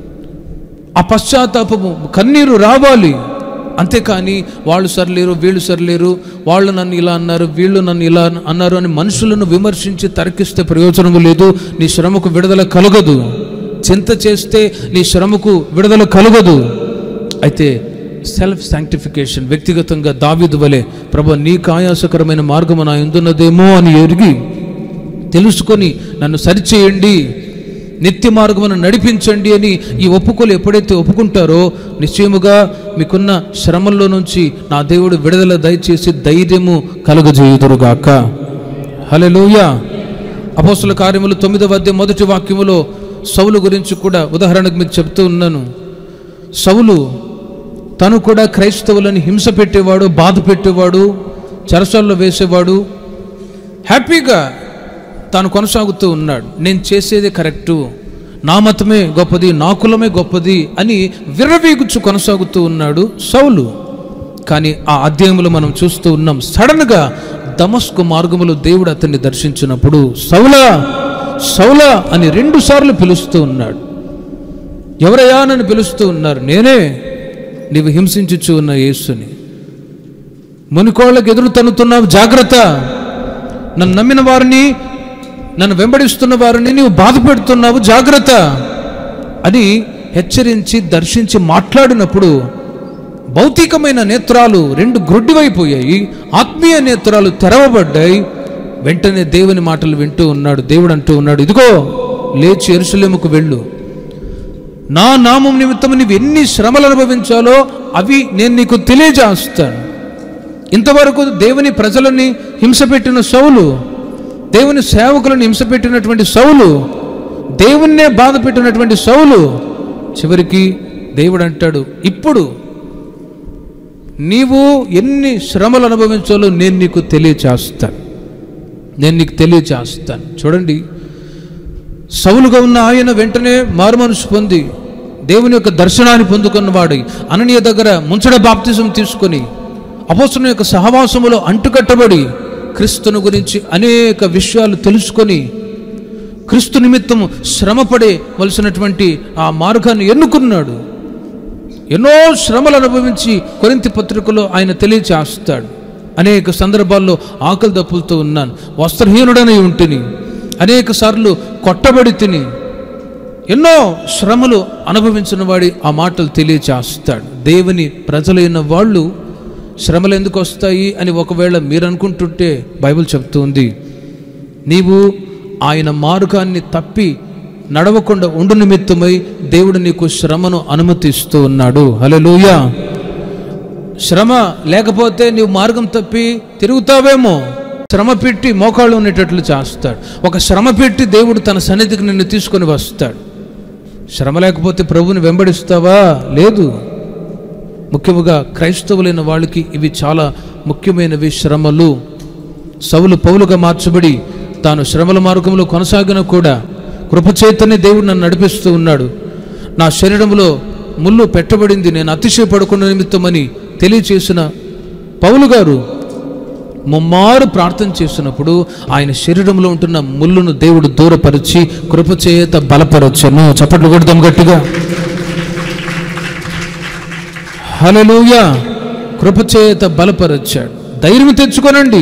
ఆ పశ్చాత్తాపము కన్నీరు రావాలి అంతేకాని వాళ్ళు సరిలేరు వీళ్ళు సరిలేరు వాళ్ళు నన్ను ఇలా అన్నారు వీళ్ళు నన్ను ఇలా అన్నారు అని మనుషులను విమర్శించి తర్కిస్తే ప్రయోజనము లేదు నీ శ్రమకు విడుదల కలగదు చింత చేస్తే నీ శ్రమకు విడుదల కలగదు అయితే సెల్ఫ్ శాంక్టిఫికేషన్ వ్యక్తిగతంగా దావిదు వలె ప్రభు నీకు ఆయాసకరమైన మార్గము నా ఎందున్నదేమో అని ఎరిగి తెలుసుకొని నన్ను సరిచేయండి నిత్య మార్గమును నడిపించండి అని ఈ ఒప్పుకోలు ఎప్పుడైతే ఒప్పుకుంటారో నిశ్చయముగా మీకున్న శ్రమల్లో నుంచి నా దేవుడు విడుదల దయచేసి ధైర్యము కలుగజేయుదురుగాక హల్లెలూయా అపోస్తుల కార్యములు తొమ్మిదవ అధ్యాయం మొదటి వాక్యములో సౌలు గురించి కూడా ఉదాహరణకు మీకు చెప్తూ ఉన్నాను సౌలు తను కూడా క్రైస్తవులని హింస పెట్టేవాడు బాధ పెట్టేవాడు చెరసాల్లో వేసేవాడు హ్యాపీగా తాను కొనసాగుతూ ఉన్నాడు నేను చేసేదే కరెక్టు నా మతమే గొప్పది నా కులమే గొప్పది అని విర్రవీగుచ్చు కొనసాగుతూ ఉన్నాడు సౌలు కానీ ఆ అధ్యాయంలో మనం చూస్తూ ఉన్నాం సడన్గా దమస్కు మార్గములో దేవుడు అతన్ని దర్శించినప్పుడు సౌలా సౌలా అని రెండు సార్లు పిలుస్తూ ఉన్నాడు ఎవరయ్యా నన్ను పిలుస్తూ ఉన్నారు నేనే నీవు హింసించుచు ఉన్న యేసుని మునికోళ్ళకి ఎదురు తన్నుతున్నావు జాగ్రత్త నన్ను నమ్మిన వారిని నన్ను వెంబడిస్తున్న వారిని నీవు బాధ పెడుతున్నావు జాగ్రత్త అని హెచ్చరించి దర్శించి మాట్లాడినప్పుడు భౌతికమైన నేత్రాలు రెండు గ్రుడ్డివైపోయాయి ఆత్మీయ నేత్రాలు తెరవబడ్డాయి వెంటనే దేవుని మాటలు వింటూ ఉన్నాడు దేవుడు అంటూ ఉన్నాడు ఇదిగో లేచి ఎరుసలేముకు వెళ్ళు నా నామం నిమిత్తం నీవు ఎన్ని శ్రమలు అనుభవించాలో అవి నేను నీకు తెలియజేస్తాను ఇంతవరకు దేవుని ప్రజలని హింసపెట్టిన సౌలు దేవుని సేవకులను హింసపెట్టినటువంటి సౌలు దేవుణ్ణే బాధ పెట్టినటువంటి సౌలు చివరికి దేవుడు అంటాడు ఇప్పుడు నీవు ఎన్ని శ్రమలు అనుభవించాలో నేను నీకు తెలియచేస్తాను నేను నీకు తెలియచేస్తాను చూడండి సౌలుగా ఉన్న ఆయన వెంటనే మారుమనసు పొంది దేవుని యొక్క దర్శనాన్ని పొందుకున్నవాడు అననీయ దగ్గర ముంచడ బాప్తిజం తీసుకొని అపోస్తుని యొక్క సహవాసములో అంటుకట్టబడి క్రీస్తుని గురించి అనేక విషయాలు తెలుసుకొని క్రీస్తు నిమిత్తము శ్రమపడే వలసినటువంటి ఆ మార్గాన్ని ఎన్నుకున్నాడు ఎన్నో శ్రమలు అనుభవించి కొరింతి పత్రికలో ఆయన తెలియచేస్తాడు అనేక సందర్భాల్లో ఆకలి దప్పులతో ఉన్నాను వస్త్రహీనుడనై ఉంటిని అనేక సార్లు కొట్టబడి తిని ఎన్నో శ్రమలు అనుభవించిన వాడి ఆ మాటలు తెలియచేస్తాడు దేవుని ప్రజలైన వాళ్ళు శ్రమలు ఎందుకు వస్తాయి అని ఒకవేళ మీరు అనుకుంటుంటే బైబిల్ చెప్తుంది నీవు ఆయన మార్గాన్ని తప్పి నడవకుండా ఉండు నిమిత్తమై దేవుడు నీకు శ్రమను అనుమతిస్తూ ఉన్నాడు హల్లెలూయా శ్రమ లేకపోతే నీవు మార్గం తప్పి తిరుగుతావేమో శ్రమ పెట్టి మోకాళ్ళు ఉండేటట్లు చేస్తాడు ఒక శ్రమ పెట్టి దేవుడు తన సన్నిధికి నిన్ను తీసుకొని వస్తాడు శ్రమ లేకపోతే ప్రభువుని వెంబడిస్తావా లేదు ముఖ్యముగా క్రైస్తవులైన వాళ్ళకి ఇవి చాలా ముఖ్యమైనవి శ్రమలు సవులు పౌలుగా మార్చబడి తాను శ్రమల మార్గంలో కొనసాగిన కూడా కృపచేతనే దేవుడు నన్ను నడిపిస్తూ ఉన్నాడు నా శరీరంలో ముళ్ళు పెట్టబడింది నేను అతిశయపడుకున్న నిమిత్తమని తెలియచేసిన పౌలు గారు ముమ్మారు ప్రార్థన చేసినప్పుడు ఆయన శరీరంలో ఉంటున్న ముళ్ళును దేవుడు దూరపరిచి కృపచేత బలపరచను చప్పట్లు కొడదాం గట్టిగా హలలుయా కృపచేత బలపరచాడు ధైర్యం తెచ్చుకోనండి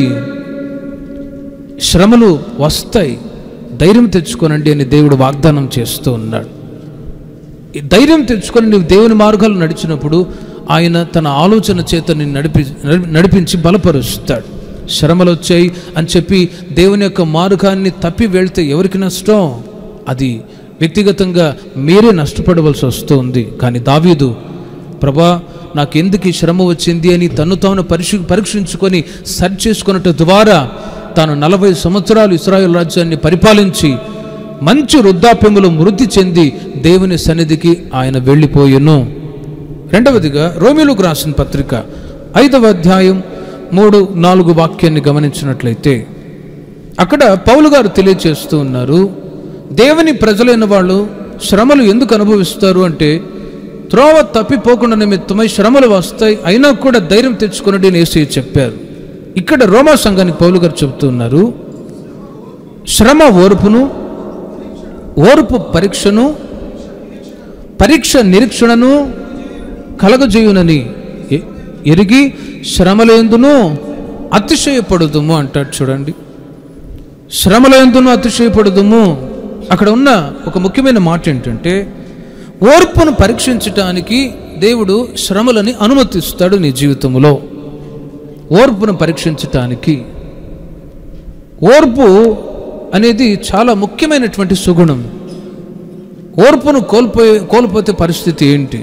శ్రమలు వస్తాయి ధైర్యం తెచ్చుకోనండి అని దేవుడు వాగ్దానం చేస్తూ ఉన్నాడు ఈ ధైర్యం తెచ్చుకొని నీవు దేవుని మార్గాలు నడిచినప్పుడు ఆయన తన ఆలోచన చేత నిన్ను నడిపి నడిపి- నడిపించి బలపరుస్తాడు శ్రమలు వచ్చాయి అని చెప్పి దేవుని యొక్క మార్గాన్ని తప్పి వెళ్తే ఎవరికి నష్టం అది వ్యక్తిగతంగా మీరే నష్టపడవలసి వస్తుంది కానీ దావీదు ప్రభా నాకెందుకు ఈ శ్రమ వచ్చింది అని తను తాను పరిశీ పరీక్షించుకొని సరి చేసుకున్నట్టు ద్వారా తాను నలభై సంవత్సరాలు ఇస్రాయేల్ రాజ్యాన్ని పరిపాలించి మంచి వృద్ధాప్యములో మృతి చెంది దేవుని సన్నిధికి ఆయన వెళ్ళిపోయెను రెండవదిగా రోమిలకు రాసిన పత్రిక ఐదవ అధ్యాయం మూడు నాలుగు వాక్యాన్ని గమనించినట్లయితే అక్కడ పౌలు గారు తెలియచేస్తూ ఉన్నారు దేవుని ప్రజలైన వాళ్ళు శ్రమలు ఎందుకు అనుభవిస్తారు అంటే త్రోవ తప్పిపోకుండా నిమిత్తమై శ్రమలు వస్తాయి అయినా కూడా ధైర్యం తెచ్చుకున్నది అని యేసయ్య చెప్పారు ఇక్కడ రోమా సంఘానికి పౌలు గారు చెబుతున్నారు శ్రమ ఓర్పును ఓర్పు పరీక్షను పరీక్ష నిరీక్షణను కలగజేయునని ఎ- ఎరిగి శ్రమలేందును అతిశయపడుదుము అంటాడు చూడండి శ్రమలేందును అతిశయపడుదుము అక్కడ ఉన్న ఒక ముఖ్యమైన మాట ఏంటంటే ఓర్పును పరీక్షించటానికి దేవుడు శ్రమలని అనుమతిస్తాడు నీ జీవితంలో ఓర్పును పరీక్షించటానికి ఓర్పు అనేది చాలా ముఖ్యమైనటువంటి సుగుణం ఓర్పును కోల్పోయే కోల్పోతే పరిస్థితి ఏంటి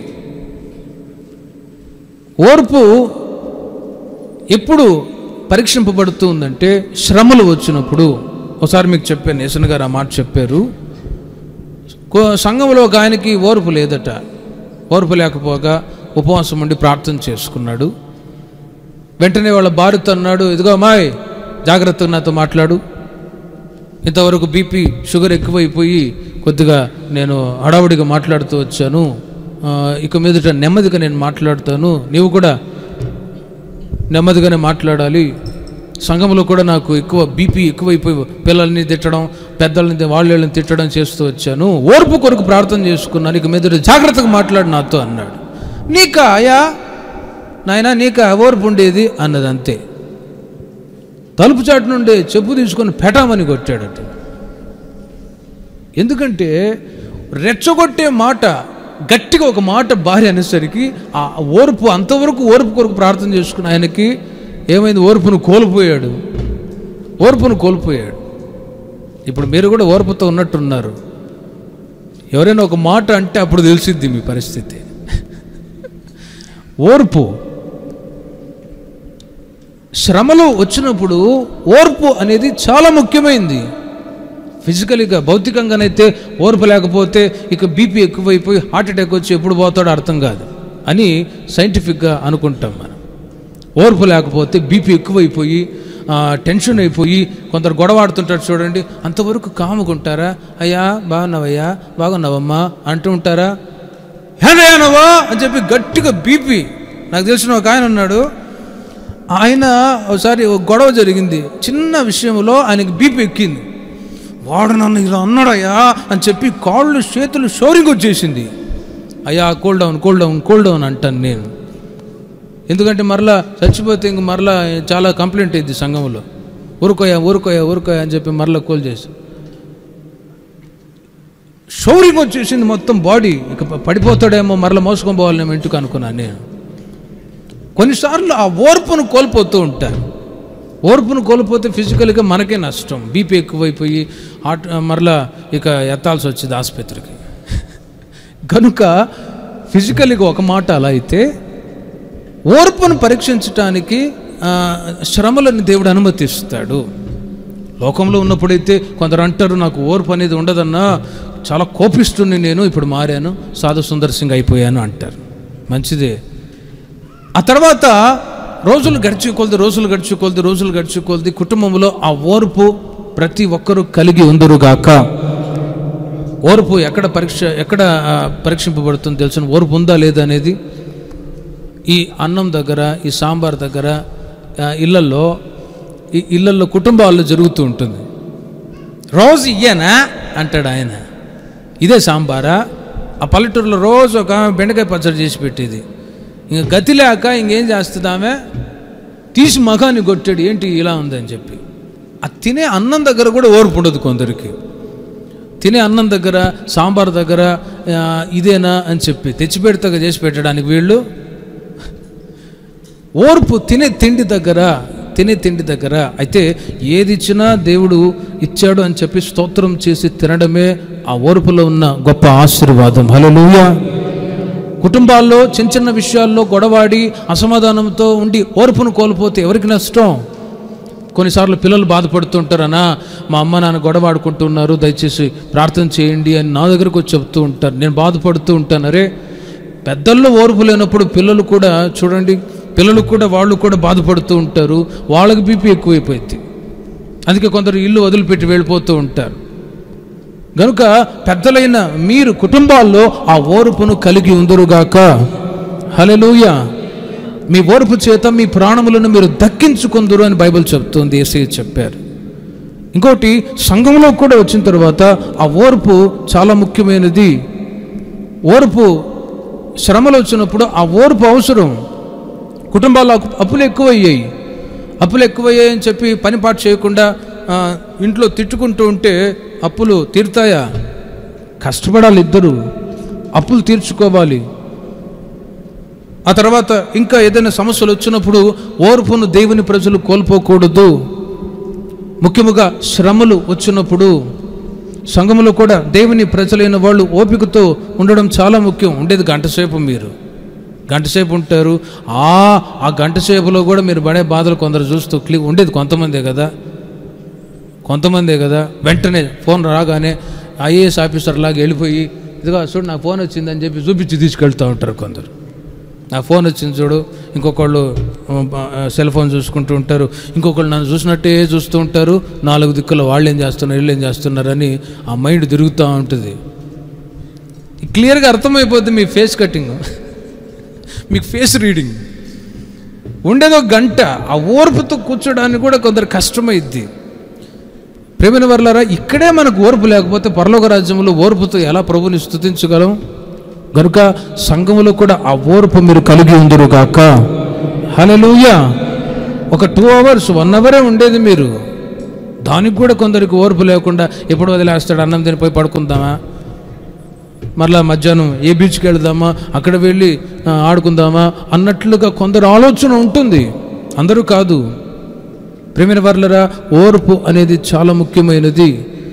ఓర్పు ఎప్పుడు పరీక్షింపబడుతూ ఉందంటే శ్రమలు వచ్చినప్పుడు ఒకసారి మీకు చెప్పాను నేసన్ గారు ఆ మాట చెప్పారు కో- సంఘంలో ఒక ఆయనకి ఓర్పు లేదట ఓర్పు లేకపోగా ఉపవాసం ఉండి ప్రార్థన చేసుకున్నాడు వెంటనే వాళ్ళ భార్యతో అన్నాడు ఇదిగో అమ్మాయి జాగ్రత్తగా నాతో మాట్లాడు ఇంతవరకు బీపీ షుగర్ ఎక్కువైపోయి కొద్దిగా నేను హడావుడిగా మాట్లాడుతూ వచ్చాను ఆ, ఇక మీదట నెమ్మదిగా నేను మాట్లాడుతాను నీవు కూడా నెమ్మదిగానే మాట్లాడాలి సంఘంలో కూడా నాకు ఎక్కువ బీపీ ఎక్కువైపోయి పిల్లల్ని తిట్టడం పెద్దల్ని తి- వాళ్ళని తిట్టడం చేస్తూ వచ్చాను ఓర్పు కొరకు ప్రార్థన చేసుకున్నాను ఇక మీద జాగ్రత్తగా మాట్లాడు నాతో అన్నాడు నీకా అయా నాయనా నీకా ఓర్పు ఉండేది అన్నది అంతే తలుపు చాటు నుండి చెప్పు తీసుకొని పెటామని కొట్టాడట ఎందుకంటే రెచ్చగొట్టే మాట గట్టిగా ఒక మాట భార్య అనేసరికి ఆ ఓర్పు అంతవరకు ఓర్పు కొరకు ప్రార్థన చేసుకున్న ఆయనకి ఏమైంది ఓర్పును కోల్పోయాడు ఓర్పును కోల్పోయాడు ఇప్పుడు మీరు కూడా ఓర్పుతో ఉన్నట్టున్నారు ఎవరైనా ఒక మాట అంటే అప్పుడు తెలిసిద్ది మీ పరిస్థితి ఓర్పు శ్రమలు వచ్చినప్పుడు ఓర్పు అనేది చాలా ముఖ్యమైనది ఫిజికల్గా భౌతికంగానైతే ఓర్పు లేకపోతే ఇక బీపీ ఎక్కువైపోయి హార్ట్ అటాక్ వచ్చి ఎప్పుడు పోతాడో అర్థం కాదు అని సైంటిఫిక్గా అనుకుంటాం మనం ఓర్పు లేకపోతే బీపీ ఎక్కువైపోయి ఆ, టెన్షన్ అయిపోయి కొందరు గొడవాడుతుంటారు చూడండి అంతవరకు కాముకుంటారా అయ్యా బాగున్నావయ్యా బాగున్నావమ్మా అంటూ ఉంటారా హేనయ్యానవా అని చెప్పి గట్టిగా బీపీ నాకు తెలిసిన ఒక ఆయన ఉన్నాడు ఆయన ఒకసారి ఒక గొడవ జరిగింది చిన్న విషయంలో ఆయనకి బీపీ ఎక్కింది వాడు నన్ను ఇలా అన్నాడయ్యా అని చెప్పి కాళ్ళు చేతులు షోరింగ్ వచ్చేసింది అయ్యా cool down cool down cool down అంటాను నేను ఎందుకంటే మరలా చచ్చిపోతే ఇంక మరలా చాలా కంప్లైంట్ అయింది సంఘంలో ఊరుకోయా ఊరుకోయా ఊరుకోయా అని చెప్పి మరలా కూల్ చేసి షౌరింగ్ వచ్చేసింది మొత్తం బాడీ ఇక ప- పడిపోతాడేమో మరలా మోసుకొని పోవాలేమో ఇంటికి అనుకున్నాను నేను కొన్నిసార్లు ఆ ఓర్పును కోల్పోతూ ఉంటారు ఓర్పును కోల్పోతే ఫిజికల్గా మనకే నష్టం బీపీ ఎక్కువైపోయి హార్ట్ మరలా ఇక ఎత్తాల్సి వచ్చింది ఆసుపత్రికి కనుక ఫిజికల్గా ఒక మాట అలా అయితే ఓర్పును పరీక్షించటానికి ఆ, శ్రమలను దేవుడు అనుమతిస్తాడు లోకంలో ఉన్నప్పుడైతే కొందరు అంటారు నాకు ఓర్పు అనేది ఉండదన్నా చాలా కోపిస్తుని నేను ఇప్పుడు మారాను సాధు సుందర్ సింగ్ అయిపోయాను అంటారు మంచిదే ఆ తర్వాత రోజులు గడిచి కొలది రోజులు గడిచి కొలది రోజులు గడిచి కొలది కుటుంబంలో ఆ ఓర్పు ప్రతి ఒక్కరూ కలిగి ఉందరుగాక ఓర్పు ఎక్కడ పరీక్ష ఎక్కడ ఆ, పరీక్షింపబడుతుంది తెలిసిన ఓర్పు ఉందా లేదా అనేది ఈ అన్నం దగ్గర ఈ సాంబార్ దగ్గర ఆ, ఇళ్ళల్లో ఈ ఇళ్ళల్లో కుటుంబాల్లో జరుగుతూ ఉంటుంది రోజు ఇయ్యనా అంటాడు ఆయన ఇదే సాంబారా ఆ పల్లెటూరులో రోజు ఒక ఆమె బెండకాయ పచ్చడి చేసి పెట్టేది ఇంక గతి లేక ఇంకేం చేస్తుంది ఆమె తీసి మగాన్ని కొట్టాడు ఏంటి ఇలా ఉందని చెప్పి ఆ తినే అన్నం దగ్గర కూడా ఓర్పు ఉండదు కొందరికి తినే అన్నం దగ్గర సాంబార్ దగ్గర ఆ, ఇదేనా అని చెప్పి తెచ్చిపెడతగా చేసి పెట్టడానికి వీళ్ళు ఓర్పు తినే తిండి దగ్గర తినే తిండి దగ్గర అయితే ఏది ఇచ్చినా దేవుడు ఇచ్చాడు అని చెప్పి స్తోత్రం చేసి తినడమే ఆ ఓర్పులో ఉన్న గొప్ప ఆశీర్వాదం హల్లెలూయా కుటుంబాల్లో చిన్న చిన్న విషయాల్లో గొడవాడి అసమాధానంతో ఉండి ఓర్పును కోల్పోతే ఎవరికి నష్టం కొన్నిసార్లు పిల్లలు బాధపడుతుంటారనా మా అమ్మ నాన్న గొడవ ఆడుకుంటున్నారు దయచేసి ప్రార్థన చేయండి అని నా దగ్గరకు వచ్చి చెప్తూ ఉంటారు నేను బాధపడుతూ ఉంటాను అరే పెద్దల్లో ఓర్పు లేనప్పుడు పిల్లలు కూడా చూడండి పిల్లలు కూడా వాళ్ళు కూడా బాధపడుతూ ఉంటారు వాళ్ళకి బీపీ ఎక్కువైపోయింది అందుకే కొందరు ఇల్లు వదిలిపెట్టి వెళ్ళిపోతూ ఉంటారు గనుక పెద్దలైన మీరు కుటుంబాల్లో ఆ ఓర్పును కలిగి ఉందరుగాక హలెలూయ మీ ఓర్పు చేత మీ ప్రాణములను మీరు దక్కించుకుందరు అని బైబిల్ చెప్తుంది ఏసీ చెప్పారు ఇంకోటి సంఘంలో కూడా వచ్చిన తర్వాత ఆ ఓర్పు చాలా ముఖ్యమైనది ఓర్పు శ్రమలు వచ్చినప్పుడు ఆ ఓర్పు అవసరం కుటుంబాల్లో అప్పు- అప్పులు ఎక్కువయ్యాయి అప్పులు ఎక్కువయ్యాయి అని చెప్పి పని పాటు చేయకుండా ఆ, ఇంట్లో తిట్టుకుంటూ ఉంటే అప్పులు తీరుతాయా కష్టపడాలి ఇద్దరు అప్పులు తీర్చుకోవాలి ఆ తర్వాత ఇంకా ఏదైనా సమస్యలు వచ్చినప్పుడు ఓర్పును దేవుని ప్రజలు కోల్పోకూడదు ముఖ్యముగా శ్రమలు వచ్చినప్పుడు సంఘములో కూడా దేవుని ప్రజలైన వాళ్ళు ఓపికతో ఉండడం చాలా ముఖ్యం ఉండేది గంట సేపు మీరు గంట సేపు ఉంటారు ఆ ఆ గంట సేపులో కూడా మీరు పడే బాధలు కొందరు చూస్తూ క్లీ ఉండేది కొంతమందే కదా కొంతమందే కదా వెంటనే ఫోన్ రాగానే ఐఏఎస్ ఆఫీసర్ లాగా వెళ్ళిపోయి ఇదిగో చూడు నాకు ఫోన్ వచ్చిందని చెప్పి చూపించి తీసుకెళ్తూ ఉంటారు కొందరు నా ఫోన్ వచ్చింది చూడు ఇంకొకళ్ళు ఆ, సెల్ ఫోన్ చూసుకుంటూ ఉంటారు ఇంకొకళ్ళు నన్ను చూసినట్టే చూస్తూ ఉంటారు నాలుగు దిక్కులు వాళ్ళు ఏం చేస్తున్నారు వీళ్ళు ఏం చేస్తున్నారని ఆ మైండ్ తిరుగుతూ ఉంటుంది క్లియర్గా అర్థమైపోద్ది మీ ఫేస్ కటింగ్ మీకు ఫేస్ రీడింగ్ ఉండేదో గంట ఆ ఓర్పుతో కూర్చోడానికి కూడా కొందరు కష్టమైద్ది ప్రేమైన వర్లారా ఇక్కడే మనకు ఓర్పు లేకపోతే పరలోక రాజ్యంలో ఓర్పుతో ఎలా ప్రభుని స్థుతించగలం గనుక సంఘములో కూడా ఆ ఓర్పు మీరు కలిగి ఉందరు కాక హలలుయా ఒక టూ అవర్స్ వన్ అవరే ఉండేది మీరు దానికి కూడా కొందరికి ఓర్పు లేకుండా ఎప్పుడు వదిలేస్తాడు అన్నం తినిపోయి పడుకుందామా మరలా మధ్యాహ్నం ఏ బీచ్కి వెళ్దామా అక్కడ వెళ్ళి ఆ, ఆడుకుందామా అన్నట్లుగా కొందరు ఆలోచన ఉంటుంది అందరూ కాదు ప్రేమిన వర్లరా ఓర్పు అనేది చాలా ముఖ్యమైనది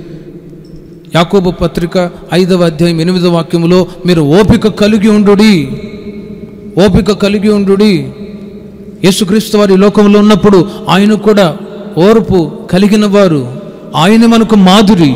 యాకోబు పత్రిక ఐదవ అధ్యాయం ఎనిమిదవ వాక్యములో మీరు ఓపిక కలిగి ఉండుడి ఓపిక కలిగి ఉండుడి యేసుక్రీస్తు వారి లోకంలో ఉన్నప్పుడు ఆయన కూడా ఓర్పు కలిగిన వారు ఆయన మనకు మాధురి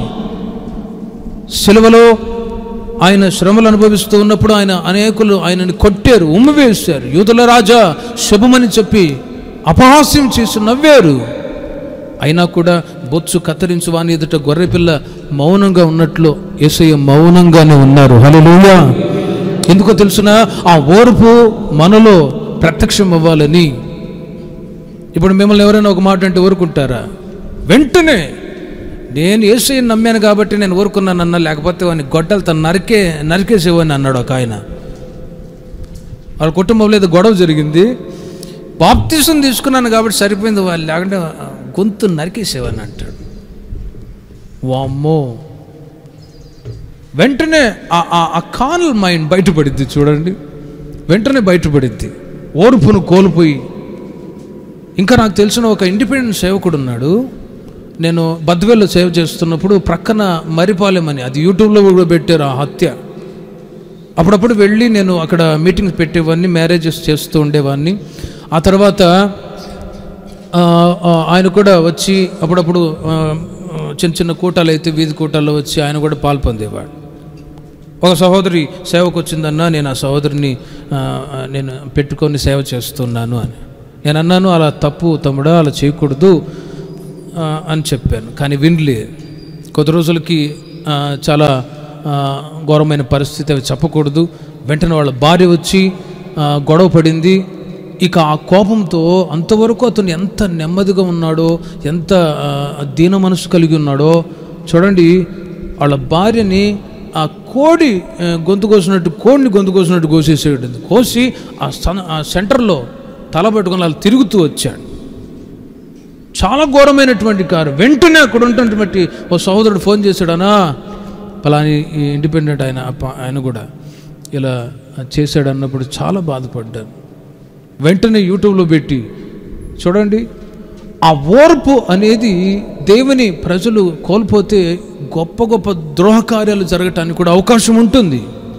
సిలువలో ఆయన శ్రమలు అనుభవిస్తూ ఉన్నప్పుడు ఆయన అనేకులు ఆయనని కొట్టారు ఉమ్మివేశారు యూదుల రాజా శుభమని చెప్పి అపహాస్యం చేసి నవ్వారు అయినా కూడా బొచ్చు కత్తిరించు వాని ఎదుట గొర్రెపిల్ల మౌనంగా ఉన్నట్లు యేసయ్య మౌనంగానే ఉన్నారు హల్లెలూయా ఎందుకో తెలుసునా ఆ ఓర్పు మనలో ప్రత్యక్షం అవ్వాలని ఇప్పుడు మిమ్మల్ని ఎవరైనా ఒక మాట అంటే ఊరుకుంటారా వెంటనే నేను ఏసైని నమ్మాను కాబట్టి నేను ఊరుకున్నానన్నా లేకపోతే వాడిని గొడ్డలతో నరికే నరికేసేవాడిని అన్నాడు ఒక ఆయన వాళ్ళ కుటుంబంలో ఏదో గొడవ జరిగింది బాప్తీసం తీసుకున్నాను కాబట్టి సరిపోయింది వాళ్ళు లేకుంటే గొంతు నరికేసేవాడిని అంటాడు వామ్మో వెంటనే ఆ- ఆ- ఆ కానల్ మైండ్ బయటపడిద్ది చూడండి వెంటనే బయటపడిద్ది ఓర్పును కోల్పోయి ఇంకా నాకు తెలిసిన ఒక ఇండిపెండెంట్ సేవకుడు ఉన్నాడు నేను బద్వేల్లో సేవ చేస్తున్నప్పుడు ప్రక్కన మరిపాలెం అని అది యూట్యూబ్లో కూడా పెట్టారు ఆ హత్య అప్పుడప్పుడు వెళ్ళి నేను అక్కడ మీటింగ్స్ పెట్టేవాడిని మ్యారేజెస్ చేస్తూ ఉండేవాడిని ఆ తర్వాత ఆ, ఆ, ఆయన కూడా వచ్చి అప్పుడప్పుడు ఆ, ఆ, చిన్న చిన్న కూటాలు అయితే వీధి కూటాల్లో వచ్చి ఆయన కూడా పాలు పొందేవాడు ఒక సహోదరి సేవకు వచ్చిందన్నా నేను ఆ సహోదరిని ఆ, ఆ, నేను పెట్టుకొని సేవ చేస్తున్నాను అని నేను అన్నాను అలా తప్పు తమ్ముడా అలా చేయకూడదు ఆ, అని చెప్పాను కానీ వినలేదు కొద్ది రోజులకి ఆ, చాలా ఆ, ఘోరమైన పరిస్థితి అవి చెప్పకూడదు వెంటనే వాళ్ళ భార్య వచ్చి ఆ, గొడవ పడింది ఇక ఆ కోపంతో అంతవరకు అతను ఎంత నెమ్మదిగా ఉన్నాడో ఎంత ఆ, దీన మనసు కలిగి ఉన్నాడో చూడండి వాళ్ళ భార్యని ఆ కోడి ఆ, గొంతు కోసినట్టు కోడిని గొంతు కోసినట్టు కోసేసేయడం కోసి ఆ సన- ఆ సెంటర్లో తల పట్టుకొని అలా తిరుగుతూ వచ్చాడు చాలా ఘోరమైనటువంటి కారు వెంటనే అక్కడ ఉంటున్నటువంటి ఓ సహోదరుడు ఫోన్ చేశాడనా పలాని ఈ ఇండిపెండెంట్ ఆయన అప్ప- ఆయన కూడా ఇలా చేశాడు అన్నప్పుడు చాలా బాధపడ్డాను వెంటనే యూట్యూబ్లో పెట్టి చూడండి ఆ ఓర్పు అనేది దేవుని ప్రజలు కోల్పోతే గొప్ప గొప్ప ద్రోహ కార్యాలు జరగటానికి కూడా అవకాశం ఉంటుంది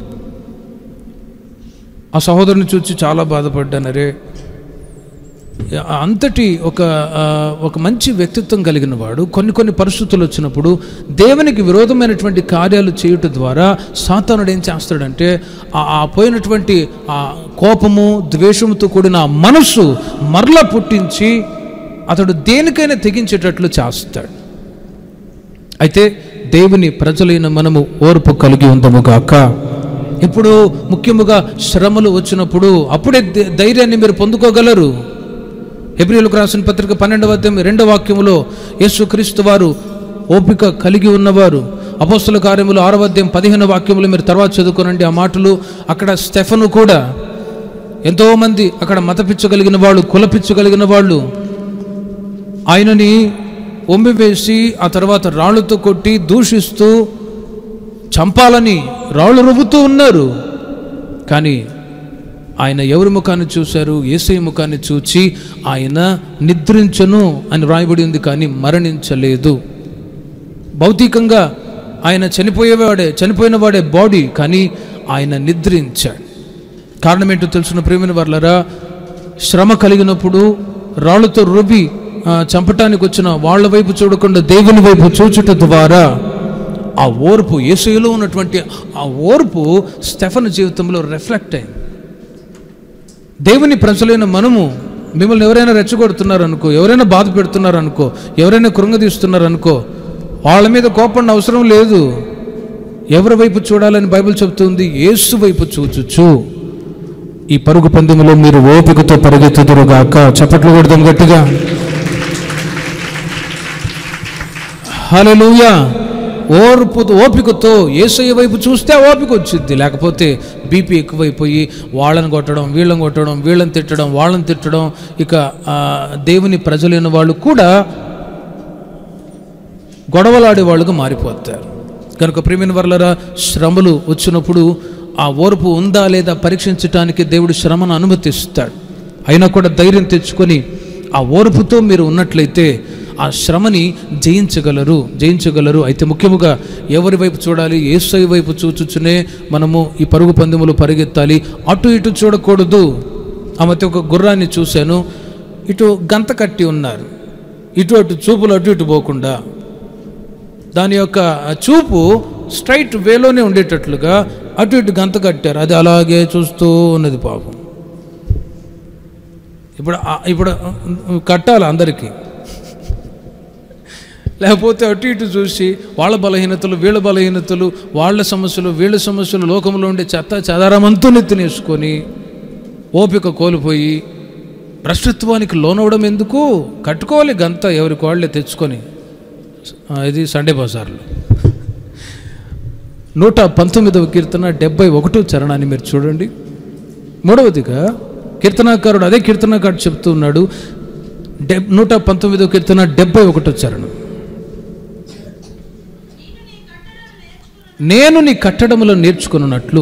ఆ సహోదరుని చూసి చాలా బాధపడ్డాను అరే అంతటి ఒక ఆ, ఒక మంచి వ్యక్తిత్వం కలిగిన వాడు కొన్ని కొన్ని పరిస్థితులు వచ్చినప్పుడు దేవునికి విరోధమైనటువంటి కార్యాలు చేయుట ద్వారా సాతానుడు ఏం చేస్తాడంటే ఆ- ఆ పోయినటువంటి ఆ కోపము ద్వేషముతో కూడిన ఆ మనస్సు మరలా పుట్టించి అతడు దేనికైనా తెగించేటట్లు చేస్తాడు అయితే దేవుని ప్రజలైన మనము ఓర్పు కలిగి ఉందము గాక ఇప్పుడు ముఖ్యముగా శ్రమలు వచ్చినప్పుడు అప్పుడే ధై- ధైర్యాన్ని మీరు పొందుకోగలరు హెబ్రిలకు రాసిన పత్రిక పన్నెండవ అధ్యాయం రెండవ వాక్యములో యేసుక్రీస్తు వారు ఓపిక కలిగి ఉన్నవారు అపోస్తుల కార్యములు ఆరవ అధ్యాయం పదిహేను వాక్యములు మీరు తర్వాత చదువుకోనండి ఆ మాటలు అక్కడ స్టెఫను కూడా ఎంతోమంది అక్కడ మతపిచ్చగలిగిన వాళ్ళు కులపిచ్చగలిగిన వాళ్ళు ఆయనని ఒంబివేసి ఆ తర్వాత రాళ్ళతో కొట్టి దూషిస్తూ చంపాలని రాళ్ళు రువ్వుతూ ఉన్నారు కానీ ఆయన ఎవరి ముఖాన్ని చూశారు ఏసై ముఖాన్ని చూచి ఆయన నిద్రించను అని వ్రాయబడి ఉంది కానీ మరణించలేదు భౌతికంగా ఆయన చనిపోయేవాడే చనిపోయిన వాడే బాడీ కానీ ఆయన నిద్రించాడు కారణం ఏంటో తెలుసున్న ప్రేమిన వర్లరా శ్రమ కలిగినప్పుడు రాళ్ళతో రుబి ఆ, చంపటానికి వచ్చిన వాళ్ళ వైపు చూడకుండా దేవుని వైపు చూచుట ద్వారా ఆ ఓర్పు యేసులో ఉన్నటువంటి ఆ ఓర్పు స్టెఫన్ జీవితంలో రిఫ్లెక్ట్ అయింది దేవుని ప్రజలైన మనము మిమ్మల్ని ఎవరైనా రెచ్చగొడుతున్నారనుకో ఎవరైనా బాధ పెడుతున్నారనుకో ఎవరైనా కృంగదీస్తున్నారనుకో వాళ్ళ మీద కోపడిన అవసరం లేదు ఎవరి వైపు చూడాలని బైబిల్ చెబుతుంది యేసు వైపు చూచుచు ఈ పరుగు పందెంలో మీరు ఓపికతో పరిగెత్తుదురుగాక చప్పట్లు కొడదాం గట్టిగా హల్లెలూయా ఓర్పు ఓపికతో ఏసయ్య వైపు చూస్తే ఆ ఓపిక వచ్చింది లేకపోతే బీపీ ఎక్కువైపోయి వాళ్ళని కొట్టడం వీళ్ళని కొట్టడం వీళ్ళని తిట్టడం వాళ్ళని తిట్టడం ఇక ఆ, దేవుని ప్రజలైన వాళ్ళు కూడా గొడవలాడే వాళ్ళుగా మారిపోతారు కనుక ప్రేమిన వర్లరా శ్రమలు వచ్చినప్పుడు ఆ ఓర్పు ఉందా లేదా పరీక్షించటానికి దేవుడు శ్రమను అనుమతిస్తాడు అయినా కూడా ధైర్యం తెచ్చుకొని ఆ ఓర్పుతో మీరు ఉన్నట్లయితే ఆ శ్రమని జయించగలరు జయించగలరు అయితే ముఖ్యముగా ఎవరి వైపు చూడాలి ఏసై వైపు చూచుచునే మనము ఈ పరుగు పందెములు పరిగెత్తాలి అటు ఇటు చూడకూడదు ఆ మధ్య ఒక గుర్రాన్ని చూశాను ఇటు గంత కట్టి ఉన్నారు ఇటు అటు చూపులు అటు ఇటు పోకుండా దాని యొక్క చూపు స్ట్రైట్ వేలోనే ఉండేటట్లుగా అటు ఇటు గంత కట్టారు అది అలాగే చూస్తూ ఉన్నది పాపం ఇప్పుడు ఆ- ఇప్పుడు కట్టాలి అందరికీ లేకపోతే అటు ఇటు చూసి వాళ్ళ బలహీనతలు వీళ్ళ బలహీనతలు వాళ్ళ సమస్యలు వీళ్ళ సమస్యలు లోకంలో ఉండే చెత్త చెదారమంతా నెత్తినేసుకొని ఓపిక కోల్పోయి భ్రష్టత్వానికి లోనవడం ఎందుకు కట్టుకోవాలి గంత ఎవరికి వాళ్ళే తెచ్చుకొని ఆ, ఇది సండే బజార్లో నూట పంతొమ్మిదవ కీర్తన డెబ్బై ఒకటో చరణాన్ని మీరు చూడండి మూడవదిగా కీర్తనాకారుడు అదే కీర్తనాకారుడు చెప్తూ ఉన్నాడు డెబ్ నూట పంతొమ్మిదవ కీర్తన డెబ్బై ఒకటో చరణం నేను నీ కట్టడములో నేర్చుకున్నట్లు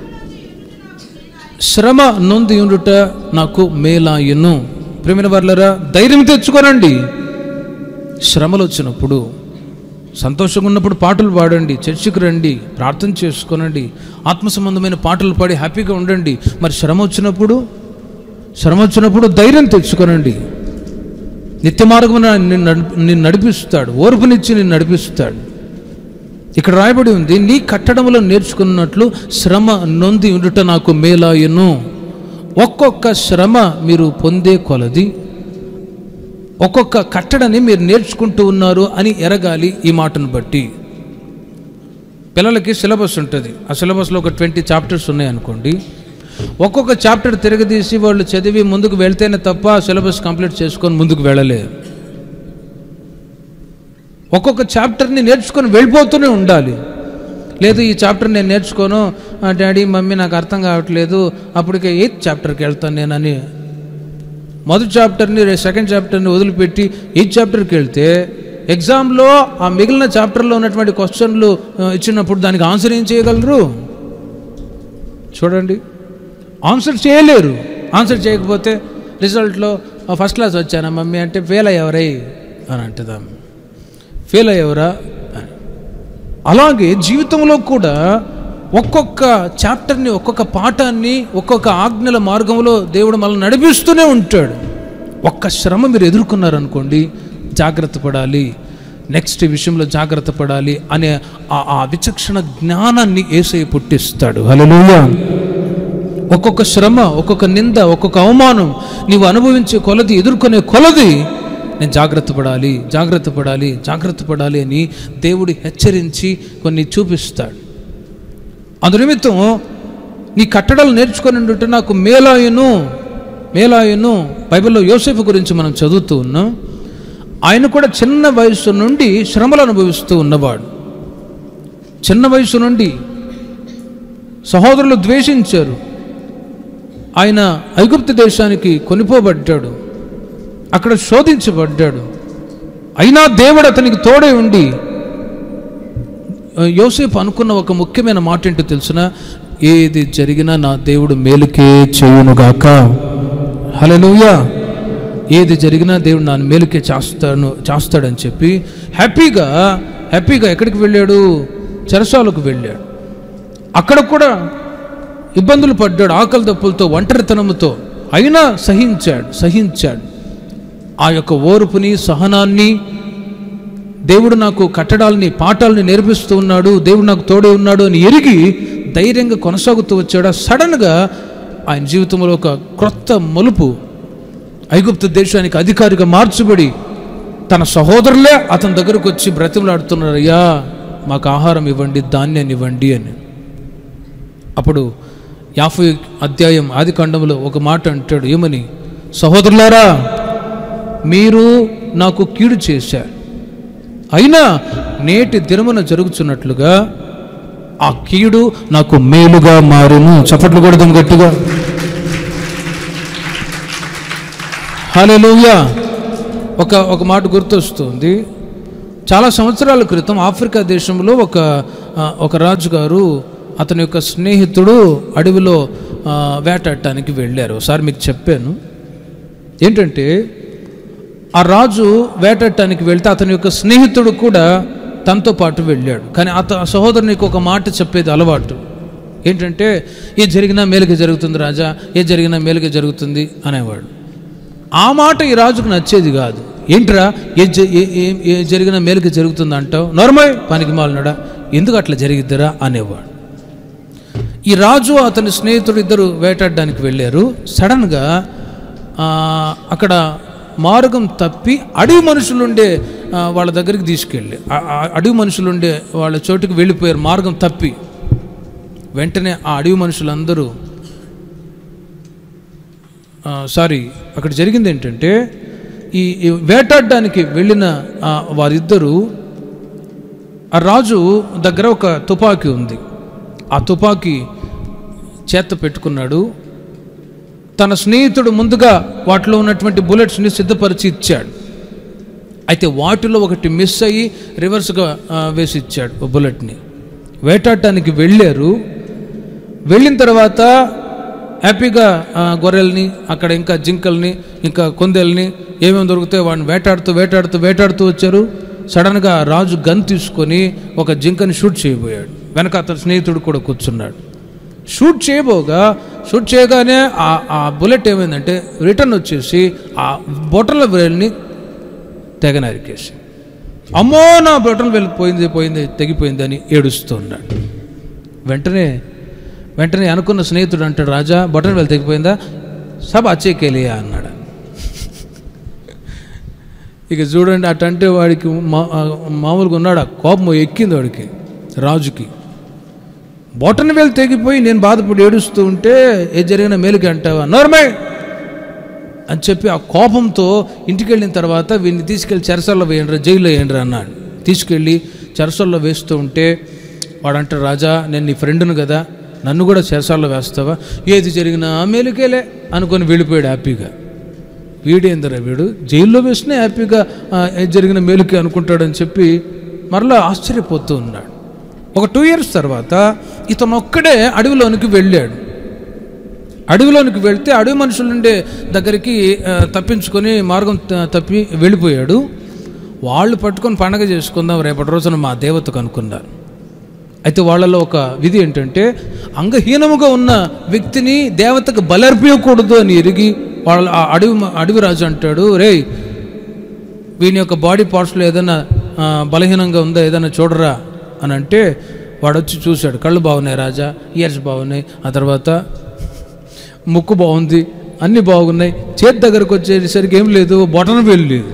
శ్రమ నొంది ఉండుట నాకు మేలాయును ప్రేమిన వాళ్ళరా ధైర్యం తెచ్చుకోనండి శ్రమలు వచ్చినప్పుడు సంతోషంగా ఉన్నప్పుడు పాటలు పాడండి చర్చికి రండి ప్రార్థన చేసుకోనండి ఆత్మ సంబంధమైన పాటలు పాడి హ్యాపీగా ఉండండి మరి శ్రమ వచ్చినప్పుడు శ్రమ వచ్చినప్పుడు ధైర్యం తెచ్చుకోనండి నిత్య మార్గమున నిన్ను నడిపి- నిన్ను నడిపిస్తాడు ఓర్పునిచ్చి నిన్ను నడిపిస్తాడు ఇక్కడ రాయబడి ఉంది నీ కట్టడములో నేర్చుకున్నట్లు శ్రమ నొంది ఉండుట నాకు మేలాయును ఒక్కొక్క శ్రమ మీరు పొందే కొలది ఒక్కొక్క కట్టడని మీరు నేర్చుకుంటూ ఉన్నారు అని ఎరగాలి ఈ మాటను బట్టి పిల్లలకి సిలబస్ ఉంటుంది ఆ సిలబస్లో ఒక ట్వంటీ చాప్టర్స్ ఉన్నాయనుకోండి ఒక్కొక్క చాప్టర్ తిరగదీసి వాళ్ళు చదివి ముందుకు వెళ్తేనే తప్ప ఆ సిలబస్ కంప్లీట్ చేసుకొని ముందుకు వెళ్ళలేరు ఒక్కొక్క చాప్టర్ని నేర్చుకొని వెళ్ళిపోతూనే ఉండాలి లేదు ఈ చాప్టర్ నేను నేర్చుకోను "ఆ, డాడీ మమ్మీ నాకు అర్థం కావట్లేదు అప్పటికే ఎయిత్ చాప్టర్కి వెళ్తాను నేనని మొదటి చాప్టర్ని సెకండ్ చాప్టర్ని వదిలిపెట్టి ఎయిత్ చాప్టర్కి వెళ్తే ఎగ్జామ్లో ఆ మిగిలిన చాప్టర్లో ఉన్నటువంటి క్వశ్చన్లు ఆ, ఇచ్చినప్పుడు దానికి ఆన్సర్ ఏం చేయగలరు చూడండి ఆన్సర్ చేయలేరు ఆన్సర్ చేయకపోతే రిజల్ట్లో ఫస్ట్ క్లాస్ వచ్చానా మమ్మీ అంటే ఫెయిల్ అయ్యవరై అని అంటుందాం ఫెయిల్ అయ్యేవరా అని. అలాగే జీవితంలో కూడా ఒక్కొక్క చాప్టర్ని ఒక్కొక్క పాఠాన్ని ఒక్కొక్క ఆజ్ఞల మార్గంలో దేవుడు మనల్ని నడిపిస్తూనే ఉంటాడు ఒక్క శ్రమ మీరు ఎదుర్కొన్నారనుకోండి జాగ్రత్త పడాలి నెక్స్ట్ విషయంలో జాగ్రత్త పడాలి అనే ఆ ఆ విచక్షణ జ్ఞానాన్ని ఏసై పుట్టిస్తాడు హల్లెలూయా ఒక్కొక్క శ్రమ ఒక్కొక్క నింద ఒక్కొక్క అవమానం నీవు అనుభవించే కొలది ఎదుర్కొనే కొలది నేను జాగ్రత్త పడాలి జాగ్రత్త పడాలి జాగ్రత్త పడాలి అని దేవుడు హెచ్చరించి కొన్ని చూపిస్తాడు అందు నిమిత్తం నీ కట్టడలు నేర్చుకొని ఉండుట నాకు మేలాయును మేలాయును బైబిల్లో యోసేపు గురించి మనం చదువుతూ ఉన్నాం ఆయన కూడా చిన్న వయసు నుండి శ్రమలు అనుభవిస్తూ ఉన్నవాడు చిన్న వయసు నుండి సహోదరులు ద్వేషించారు ఆయన ఐగుప్తు దేశానికి కొనిపోబడ్డాడు అక్కడ శోధించబడ్డాడు అయినా దేవుడు అతనికి తోడే ఉండి యోసేపు అనుకున్న ఒక ముఖ్యమైన మాట ఏంటో తెలుసిన ఏది జరిగినా నా దేవుడు మేలుకే చేయునుగాక హల్లెలూయా ఏది జరిగినా దేవుడు నా మేలుకే చేస్తాను చేస్తాడని చెప్పి హ్యాపీగా హ్యాపీగా ఎక్కడికి వెళ్ళాడు చెరసాలకు వెళ్ళాడు అక్కడ కూడా ఇబ్బందులు పడ్డాడు ఆకలి దప్పులతో ఒంటరితనముతో అయినా సహించాడు సహించాడు ఆ యొక్క ఓర్పుని సహనాన్ని దేవుడు నాకు కట్టడాలని పాఠాలని నేర్పిస్తూ ఉన్నాడు దేవుడు నాకు తోడే ఉన్నాడు అని ఎరిగి ధైర్యంగా కొనసాగుతూ వచ్చాడు సడన్గా ఆయన జీవితంలో ఒక క్రొత్త మలుపు ఐగుప్తు దేశానికి అధికారిగా మార్చబడి తన సహోదరులే అతని దగ్గరకు వచ్చి బ్రతిమలాడుతున్నారు అయ్యా మాకు ఆహారం ఇవ్వండి ధాన్యాన్ని ఇవ్వండి అని అప్పుడు యాభై అధ్యాయం ఆది కాండంలో ఒక మాట అంటాడు ఏమని సహోదరులారా మీరు నాకు కీడు చేశారు అయినా నేటి దినమున జరుగుతున్నట్లుగా ఆ కీడు నాకు మేలుగా మారును చప్పట్లు కొడదాం గట్టిగా హల్లెలూయా ఒక ఒక మాట గుర్తొస్తుంది చాలా సంవత్సరాల క్రితం ఆఫ్రికా దేశంలో ఒక ఆ, ఒక రాజుగారు అతని యొక్క స్నేహితుడు అడవిలో ఆ, వేటాడటానికి వెళ్ళారు ఒకసారి మీకు చెప్పాను ఏంటంటే ఆ రాజు వేటాడటానికి వెళ్తే అతని యొక్క స్నేహితుడు కూడా తనతో పాటు వెళ్ళాడు కానీ అత ఆ సహోదరునికి ఒక మాట చెప్పేది అలవాటు ఏంటంటే ఏ జరిగినా మేలుగా జరుగుతుంది రాజా ఏ జరిగినా మేలుగా జరుగుతుంది అనేవాడు ఆ మాట ఈ రాజుకు నచ్చేది కాదు ఏంట్రా ఏ జ- ఏ- ఏ- ఏ జరిగినా మేలుగా జరుగుతుంది అంటావు నార్మల్ పనికి మాలినాడా ఎందుకు అట్లా జరిగిద్దిరా అనేవాడు ఈ రాజు అతని స్నేహితుడు ఇద్దరు వేటాడడానికి వెళ్ళారు సడన్గా ఆ, అక్కడ మార్గం తప్పి అడవి మనుషులుండే ఆ, వాళ్ళ దగ్గరికి తీసుకెళ్ళి ఆ- ఆ అడవి మనుషులుండే వాళ్ళ చోటుకి వెళ్ళిపోయారు మార్గం తప్పి వెంటనే ఆ అడవి మనుషులందరూ ఆ, ఆ, సారీ అక్కడ జరిగింది ఏంటంటే ఈ ఈ వేటాడడానికి వెళ్ళిన ఆ, వారిద్దరూ ఆ రాజు దగ్గర ఒక తుపాకీ ఉంది ఆ తుపాకీ చేత పెట్టుకున్నాడు తన స్నేహితుడు ముందుగా వాటిలో ఉన్నటువంటి బుల్లెట్స్ని సిద్ధపరిచి ఇచ్చాడు అయితే వాటిలో ఒకటి మిస్ అయ్యి రివర్స్గా ఆ, వేసి ఇచ్చాడు ఓ బుల్లెట్ని వేటాడటానికి వెళ్ళారు వెళ్ళిన తర్వాత హ్యాపీగా ఆ, గొర్రెల్ని అక్కడ ఇంకా జింకల్ని ఇంకా కొందెల్ని ఏమేమి దొరికితే వాడిని వేటాడుతూ వేటాడుతూ వేటాడుతూ వచ్చారు సడన్గా రాజు గన్ తీసుకొని ఒక జింకని షూట్ చేయబోయాడు వెనక అతని స్నేహితుడు కూడా కూర్చున్నాడు షూట్ చేయబోగా షూట్ చేయగానే ఆ ఆ బుల్లెట్ ఏమైందంటే రిటర్న్ వచ్చేసి ఆ బొటల వేలుని తెగ నరికేసి అమ్మో నా బొటలు వెళ్ళిపోయింది పోయింది తెగిపోయింది అని ఏడుస్తూ ఉన్నాడు వెంటనే వెంటనే అనుకున్న స్నేహితుడు అంటాడు రాజా బటన్ వెళ్ళి తెగిపోయిందా సబ్ అచ్చేకెలియా అన్నాడు ఇక చూడండి అటంటే వాడికి మా ఆ, మామూలుగా ఉన్నాడు ఆ కోపం ఎక్కింది వాడికి రాజుకి బొటన్ వేలు తెగిపోయి నేను బాధపడి ఏడుస్తూ ఉంటే ఏ జరిగిన మేలుకి అంటావా నోర్మే అని చెప్పి ఆ కోపంతో ఇంటికి వెళ్ళిన తర్వాత వీడిని తీసుకెళ్ళి చెరసల్లో వేయండి జైల్లో వేయండి అన్నాడు తీసుకెళ్ళి చెరసల్లో వేస్తూ ఉంటే వాడంటాడు రాజా నేను నీ ఫ్రెండ్ను కదా నన్ను కూడా చెరసాల్లో వేస్తావా ఏది జరిగినా మేలుకేలే అనుకొని వెళ్ళిపోయాడు హ్యాపీగా వీడేందరా వీడు జైల్లో వేసినా హ్యాపీగా ఆ, ఏది జరిగిన మేలుకి అనుకుంటాడని చెప్పి మరలా ఆశ్చర్యపోతూ ఉన్నాడు ఒక టూ ఇయర్స్ తర్వాత ఇతను ఒక్కడే అడవిలోనికి వెళ్ళాడు అడవిలోనికి వెళ్తే అడవి మనుషులు ఉండే దగ్గరికి ఆ, తప్పించుకొని మార్గం త- తప్పి వెళ్ళిపోయాడు వాళ్ళు పట్టుకొని పండగ చేసుకుందాం రేపటి రోజున మా దేవతకు అనుకున్నారు అయితే వాళ్ళలో ఒక విధి ఏంటంటే అంగహీనముగా ఉన్న వ్యక్తిని దేవతకు బలర్పించకూడదు అని ఎరిగి వాళ్ళ ఆ అడవి అడవి రాజు అంటాడు రేయ్ వీని యొక్క బాడీ పార్ట్స్లో ఏదైనా ఆ, బలహీనంగా ఉందా ఏదైనా చూడరా అని అంటే వాడు వచ్చి చూశాడు కళ్ళు బాగున్నాయి రాజా ఇయర్స్ బాగున్నాయి ఆ తర్వాత ముక్కు బాగుంది అన్నీ బాగున్నాయి చేతి దగ్గరకు వచ్చేసరికి ఏం లేదు బొటన్ వేలు లేదు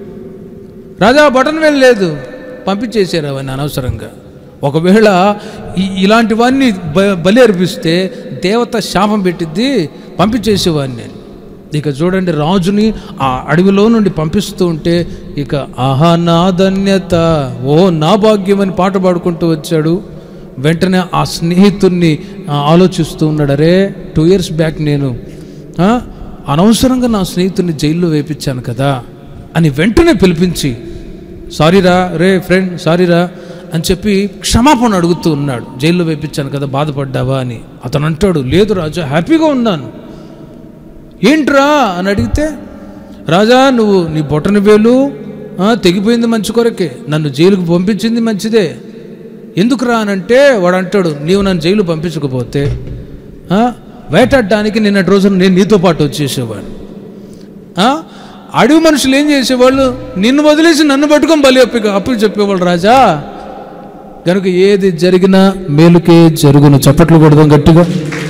రాజా బటన్ వేలు లేదు పంపించేశారు అవన్నీ అనవసరంగా ఒకవేళ ఈ ఇలాంటివన్నీ బ బలి అర్పిస్తే దేవత శాపం పెట్టిద్ది పంపించేసేవాడిని నేను ఇక చూడండి రాజుని ఆ అడవిలో నుండి పంపిస్తూ ఉంటే ఇక ఆహా నా ధన్యత ఓ నా భాగ్యం అని పాట పాడుకుంటూ వచ్చాడు వెంటనే ఆ స్నేహితుడిని ఆ, ఆలోచిస్తూ ఉన్నాడు అరే టూ ఇయర్స్ బ్యాక్ నేను ఆ, అనవసరంగా నా స్నేహితుడిని జైల్లో వేపించాను కదా అని వెంటనే పిలిపించి సారీరా రే ఫ్రెండ్ సారీరా అని చెప్పి క్షమాపణ అడుగుతూ ఉన్నాడు జైల్లో వేపించాను కదా బాధపడ్డావా అని అతను అంటాడు లేదు రాజా హ్యాపీగా ఉన్నాను ఏంట్రా అని అడిగితే రాజా నువ్వు నీ బొటన వేలు ఆ, తెగిపోయింది మంచి కొరకే నన్ను జైలుకు పంపించింది మంచిదే ఎందుకురా అని అంటే వాడు అంటాడు నీవు నన్ను జైలు పంపించకపోతే ఆ, వేటాడడానికి నిన్నటి రోజున నేను నీతో పాటు వచ్చేసేవాడు ఆ? అడవి మనుషులు ఏం చేసేవాళ్ళు నిన్ను వదిలేసి నన్ను పట్టుకొని బలి అప్పి అప్పులు చెప్పేవాళ్ళు రాజా కనుక ఏది జరిగినా మేలుకే జరుగును చప్పట్లు కొడదాం గట్టిగా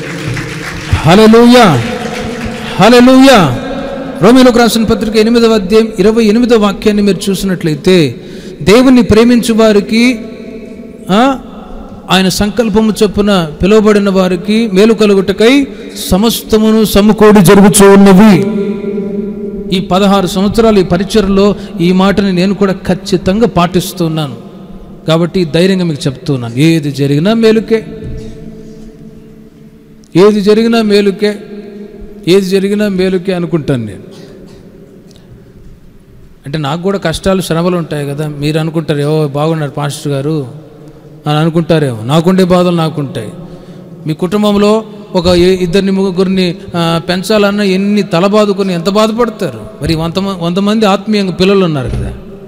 హలలుయా హలలుయా రోమిలోకి రాసిన పత్రిక ఎనిమిదవ అధ్యాయం ఇరవై ఎనిమిదవ వాక్యాన్ని మీరు చూసినట్లయితే దేవుణ్ణి ప్రేమించు వారికి ఆ, ఆయన సంకల్పము చొప్పున పిలువబడిన వారికి మేలు కలుగుటకై సమస్తమును సమకూడి జరుగుచూ ఉన్నవి ఈ పదహారు సంవత్సరాలు ఈ పరిచయలో ఈ మాటని నేను కూడా ఖచ్చితంగా పాటిస్తున్నాను కాబట్టి ధైర్యంగా మీకు చెప్తున్నాను ఏది జరిగినా మేలుకే ఏది జరిగినా మేలుకే ఏది జరిగినా మేలుకే అనుకుంటాను నేను అంటే నాకు కూడా కష్టాలు శ్రమలు ఉంటాయి కదా మీరు అనుకుంటారు ఏవో బాగున్నారు పాస్టర్ గారు అని అనుకుంటారేమో నాకుండే బాధలు నాకుంటాయి మీ కుటుంబంలో ఒక ఏ- ఇద్దరిని ముగ్గురిని ఆ, పెంచాలన్నా ఎన్ని తల బాదుకొని ఎంత బాధపడతారు మరి వంద మ- వంద మంది ఆత్మీయంగా పిల్లలు ఉన్నారు కదా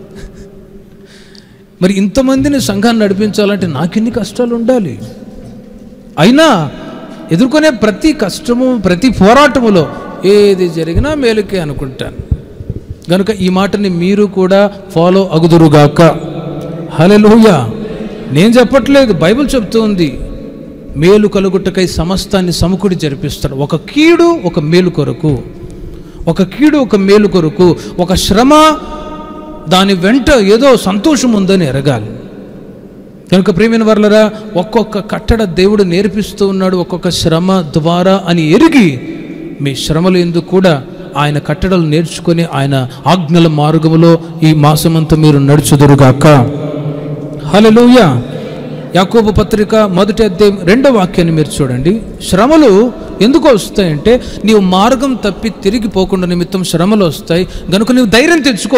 మరి ఇంతమందిని సంఘాన్ని నడిపించాలంటే నాకెన్ని కష్టాలు ఉండాలి అయినా ఎదుర్కొనే ప్రతి కష్టము ప్రతి పోరాటములో ఏది జరిగినా మేలుకే అనుకుంటాను కనుక ఈ మాటని మీరు కూడా ఫాలో అగుదురుగాక హలెలూయా నేను చెప్పట్లేదు బైబిల్ చెప్తూ ఉంది మేలు కలుగుటకై సమస్తాన్ని సమకూడి జరిపిస్తాడు ఒక కీడు ఒక మేలు కొరకు ఒక కీడు ఒక మేలు కొరకు ఒక శ్రమ దాని వెంట ఏదో సంతోషం ఉందని ఎరగాలి కనుక ప్రేమైన వర్లరా ఒక్కొక్క కట్టడ దేవుడు నేర్పిస్తూ ఉన్నాడు ఒక్కొక్క శ్రమ ద్వారా అని ఎరిగి మీ శ్రమలు ఎందుకు కూడా ఆయన కట్టడలు నేర్చుకొని ఆయన ఆజ్ఞల మార్గములో ఈ మాసమంతా మీరు నడుచుదురుగాక హలలుయ యాకోబు పత్రిక మొదటి అధ్యాయం రెండో వాక్యాన్ని మీరు చూడండి శ్రమలు ఎందుకు వస్తాయంటే నీవు మార్గం తప్పి తిరిగి పోకుండా నిమిత్తం శ్రమలు వస్తాయి గనుక నీవు ధైర్యం తెచ్చుకో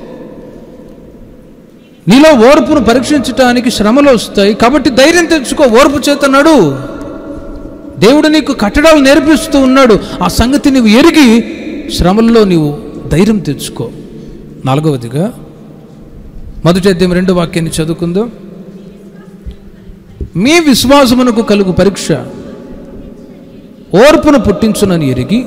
నీలో ఓర్పును పరీక్షించడానికి శ్రమలు వస్తాయి కాబట్టి ధైర్యం తెచ్చుకో ఓర్పు చేత నడు దేవుడు నీకు కట్టడాలు నేర్పిస్తూ ఉన్నాడు ఆ సంగతి నీవు ఎరిగి శ్రమల్లో నీవు ధైర్యం తెచ్చుకో నాలుగవదిగా మొదటి అధ్యాయం రెండు వాక్యాన్ని చదువుకుందాం మీ విశ్వాసమునకు కలుగు పరీక్ష ఓర్పును పుట్టించునని ఎరిగి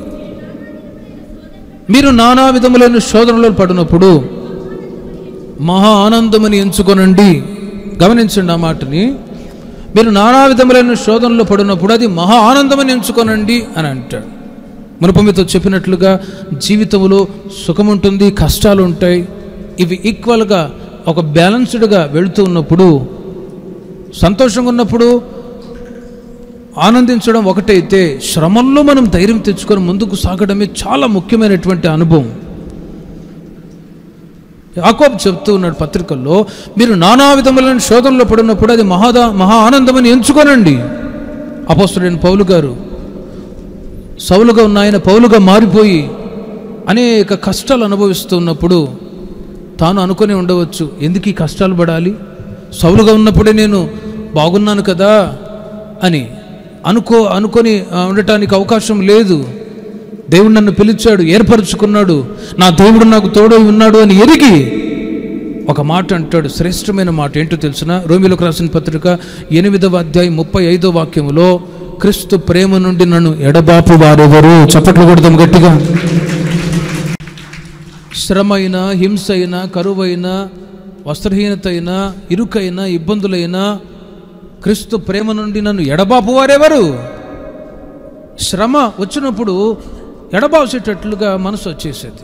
మీరు నానా విధములైన శోధనలో పడినప్పుడు మహా ఆనందమని ఎంచుకొనండి గమనించండి ఆ మాటని మీరు నానా విధములైన శోధనలో పడినప్పుడు అది మహా ఆనందమని ఎంచుకొనండి అని అంటాడు మునుపు మీతో చెప్పినట్లుగా జీవితంలో సుఖం ఉంటుంది కష్టాలు ఉంటాయి ఇవి ఈక్వల్గా ఒక బ్యాలెన్స్డ్గా వెళుతూ ఉన్నప్పుడు సంతోషంగా ఉన్నప్పుడు ఆనందించడం ఒకటైతే శ్రమల్లో మనం ధైర్యం తెచ్చుకొని ముందుకు సాగడమే చాలా ముఖ్యమైనటువంటి అనుభవం యాకోబు చెప్తూ ఉన్నాడు పత్రికల్లో మీరు నానా విధములైన శోధనలో పడినప్పుడు అది మహాదా మహా ఆనందమని ఎంచుకోనండి అపోస్తుడైన పౌలు గారు సౌలుగా ఉన్న ఆయన పౌలుగా మారిపోయి అనేక కష్టాలు అనుభవిస్తూ ఉన్నప్పుడు తాను అనుకొని ఉండవచ్చు ఎందుకు ఈ కష్టాలు పడాలి సౌలుగా ఉన్నప్పుడే నేను బాగున్నాను కదా అని అనుకో అనుకొని ఆ, ఉండటానికి అవకాశం లేదు దేవుడు నన్ను పిలిచాడు ఏర్పరచుకున్నాడు నా దేవుడు నాకు తోడై ఉన్నాడు అని ఎరిగి ఒక మాట అంటాడు శ్రేష్టమైన మాట ఏంటో తెలుసిన రోమిలకు రాసిన పత్రిక ఎనిమిదవ అధ్యాయం ముప్పై ఐదో వాక్యములో క్రీస్తు ప్రేమ నుండి నన్ను ఎడబాపు వారెవరు చప్పట్లు కొడదాం గట్టిగా శ్రమైన హింస అయినా కరువైనా వస్త్రహీనత అయినా ఇరుకైనా ఇబ్బందులైనా క్రీస్తు ప్రేమ నుండి నన్ను ఎడబాపు వారెవరు శ్రమ వచ్చినప్పుడు ఎడబాసేటట్లుగా మనసు వచ్చేసేది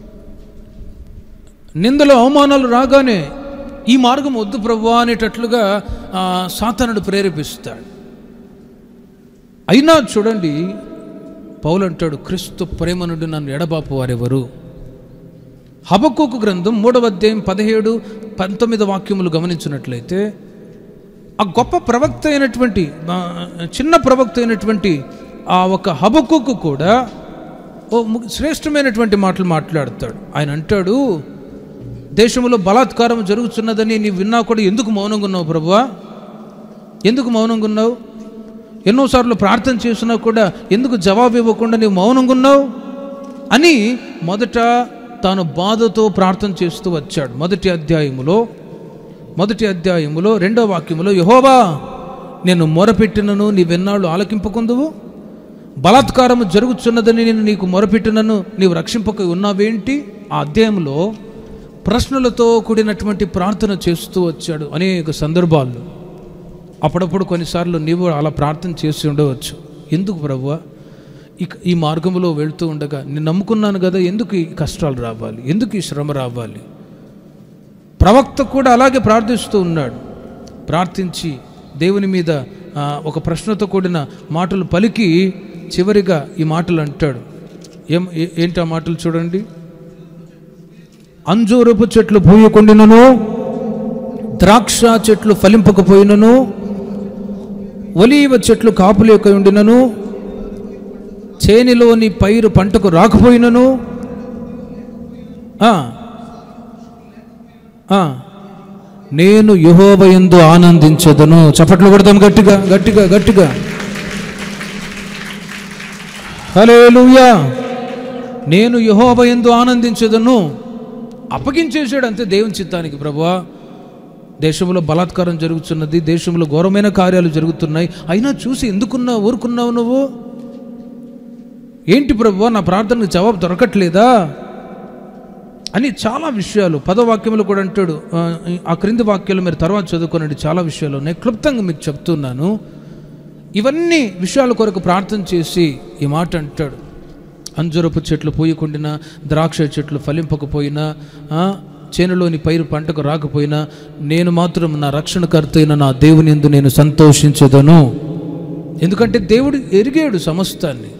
నిందలు అవమానాలు రాగానే ఈ మార్గం వద్దు ప్రభు అనేటట్లుగా ఆ, సాతానుడు ప్రేరేపిస్తాడు అయినా చూడండి పౌలు అంటాడు క్రీస్తు ప్రేమ నుండి నన్ను ఎడబాపు వారెవరు హబక్కోకు గ్రంథం మూడవ అధ్యాయం పదిహేడు పంతొమ్మిది వాక్యములు గమనించినట్లయితే ఆ గొప్ప ప్రవక్త అయినటువంటి ఆ, చిన్న ప్రవక్త అయినటువంటి ఆ ఒక హబక్కుకు కూడా ఓ ము- శ్రేష్టమైనటువంటి మాటలు మాట్లాడతాడు ఆయన అంటాడు దేశంలో బలాత్కారం జరుగుతున్నదని నీవు విన్నా కూడా ఎందుకు మౌనంగా ఉన్నావు ప్రభువా ఎందుకు మౌనంగా ఉన్నావు ఎన్నోసార్లు ప్రార్థన చేసినా కూడా ఎందుకు జవాబు ఇవ్వకుండా నీవు మౌనంగా ఉన్నావు అని మొదట తాను బాధతో ప్రార్థన చేస్తూ వచ్చాడు మొదటి అధ్యాయములో మొదటి అధ్యాయములో రెండో వాక్యములో యహోవా నేను మొరపెట్టినను నీవెన్నాళ్ళు ఆలకింపకుందువు బలాత్కారము జరుగుతున్నదని నేను నీకు మొరపెట్టినను నీవు రక్షింపక ఉన్నావేంటి ఆ అధ్యాయంలో ప్రశ్నలతో కూడినటువంటి ప్రార్థన చేస్తూ వచ్చాడు అనేక సందర్భాల్లో అప్పుడప్పుడు కొన్నిసార్లు నీవు అలా ప్రార్థన చేసి ఉండవచ్చు ఎందుకు ప్రభువా ఇక ఈ మార్గంలో వెళ్తూ ఉండగా నేను నమ్ముకున్నాను కదా ఎందుకు ఈ కష్టాలు రావాలి ఎందుకు ఈ శ్రమ రావాలి ప్రవక్త కూడా అలాగే ప్రార్థిస్తూ ఉన్నాడు ప్రార్థించి దేవుని మీద ఆ, ఒక ప్రశ్నతో కూడిన మాటలు పలికి చివరిగా ఈ మాటలు అంటాడు ఏం ఏ- ఏంటి ఆ మాటలు చూడండి అంజూరపు చెట్లు పూయకుండినను ద్రాక్ష చెట్లు ఫలింపకపోయినను ఒలీవ చెట్లు కాపులేక ఉండినను చేనిలోని పైరు పంటకు రాకపోయినను ఆ, ఆ, నేను యహోవయందు ఆనందించదను చప్పట్లు కొడతాం గట్టిగా గట్టిగా గట్టిగా హల్లెలూయా నేను యహోవయందు ఆనందించదను అప్పగించేసాడు అంతే దేవుని చిత్తానికి ప్రభువా దేశంలో బలాత్కారం జరుగుతున్నది దేశంలో ఘోరమైన కార్యాలు జరుగుతున్నాయి అయినా చూసి ఎందుకున్నా ఊరుకున్నావు నువ్వు ఏంటి ప్రభువా నా ప్రార్థనకు జవాబు దొరకట్లేదా అని చాలా విషయాలు పదవాక్యములు కూడా అంటాడు ఆ, ఆ క్రింది వాక్యాలు మీరు తర్వాత చదువుకోనండి చాలా విషయాలు ఉన్నాయి క్లుప్తంగా మీకు చెప్తున్నాను ఇవన్నీ విషయాల కొరకు ప్రార్థన చేసి ఈ మాట అంటాడు అంజురపు చెట్లు పూయకుండినా ద్రాక్ష చెట్లు ఫలింపకపోయినా ఆ, చేనులోని పైరు పంటకు రాకపోయినా నేను మాత్రం నా రక్షణకర్త అయిన నా దేవుని ఎందు నేను సంతోషించదను ఎందుకంటే దేవుడు ఎరిగాడు సమస్తాన్ని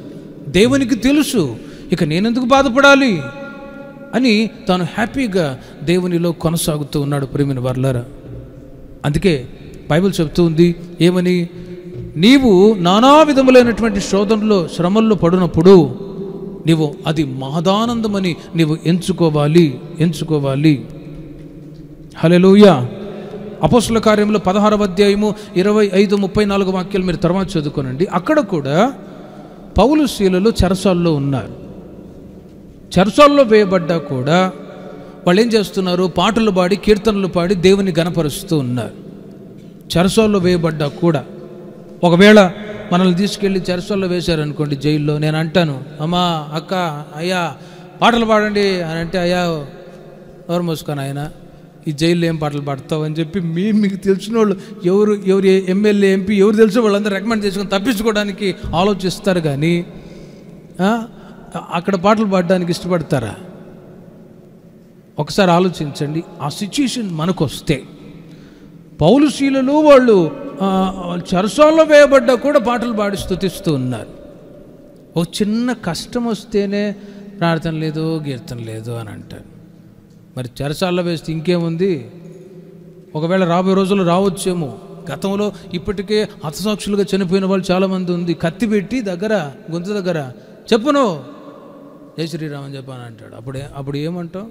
దేవునికి తెలుసు ఇక నేనెందుకు బాధపడాలి అని తాను హ్యాపీగా దేవునిలో కొనసాగుతూ ఉన్నాడు ప్రేమిన వర్లారా అందుకే బైబిల్ చెప్తూ ఉంది ఏమని నీవు నానా విధములైనటువంటి శోధనలో శ్రమల్లో పడినప్పుడు నీవు అది మహదానందమని నీవు ఎంచుకోవాలి ఎంచుకోవాలి హలెలూయ అపోస్తుల కార్యంలో పదహారవ అధ్యాయము ఇరవై ఐదు ముప్పై నాలుగు వాక్యాలు మీరు తర్వాత చదువుకోనండి అక్కడ కూడా పౌలు శీలలు చెరసాల్లో ఉన్నారు చెరసాల్లో వేయబడ్డా కూడా వాళ్ళు ఏం చేస్తున్నారు పాటలు పాడి కీర్తనలు పాడి దేవుని గనపరుస్తూ ఉన్నారు చెరసాల్లో వేయబడ్డా కూడా ఒకవేళ మనల్ని తీసుకెళ్ళి చెరసాల్లో వేశారనుకోండి జైల్లో నేను అంటాను అమ్మా అక్క అయ్యా పాటలు పాడండి అని అంటే అయ్యా ఎవరు మూసుకొని ఆయన ఈ జైల్లో ఏం పాటలు పాడతావు అని చెప్పి మీ మీకు తెలిసిన వాళ్ళు ఎవరు ఎవరు ఎమ్మెల్యే ఎంపీ ఎవరు తెలిసిన వాళ్ళందరూ రికమెండ్ చేసుకొని తప్పించుకోవడానికి ఆలోచిస్తారు కానీ ఆ, అక్కడ పాటలు పాడడానికి ఇష్టపడతారా ఒకసారి ఆలోచించండి ఆ సిచ్యుయేషన్ మనకు వస్తే పౌలుశీలలో వాళ్ళు ఆ, చెరసాల్లో వేయబడ్డా కూడా పాటలు పాడి స్థుతిస్తూ ఉన్నారు ఒక చిన్న కష్టం వస్తేనే ప్రార్థన లేదు కీర్తన లేదు అని అంటారు మరి చెరసాల్లో వేస్తే ఇంకేముంది ఒకవేళ రాబోయే రోజుల్లో రావచ్చేమో గతంలో ఇప్పటికే హతసాక్షులుగా చనిపోయిన వాళ్ళు చాలామంది ఉంది కత్తి పెట్టి దగ్గర గొంతు దగ్గర చెప్పును జై శ్రీరామ్ అని చెప్పాను అంటాడు అప్పుడే అప్పుడు ఏమంటాం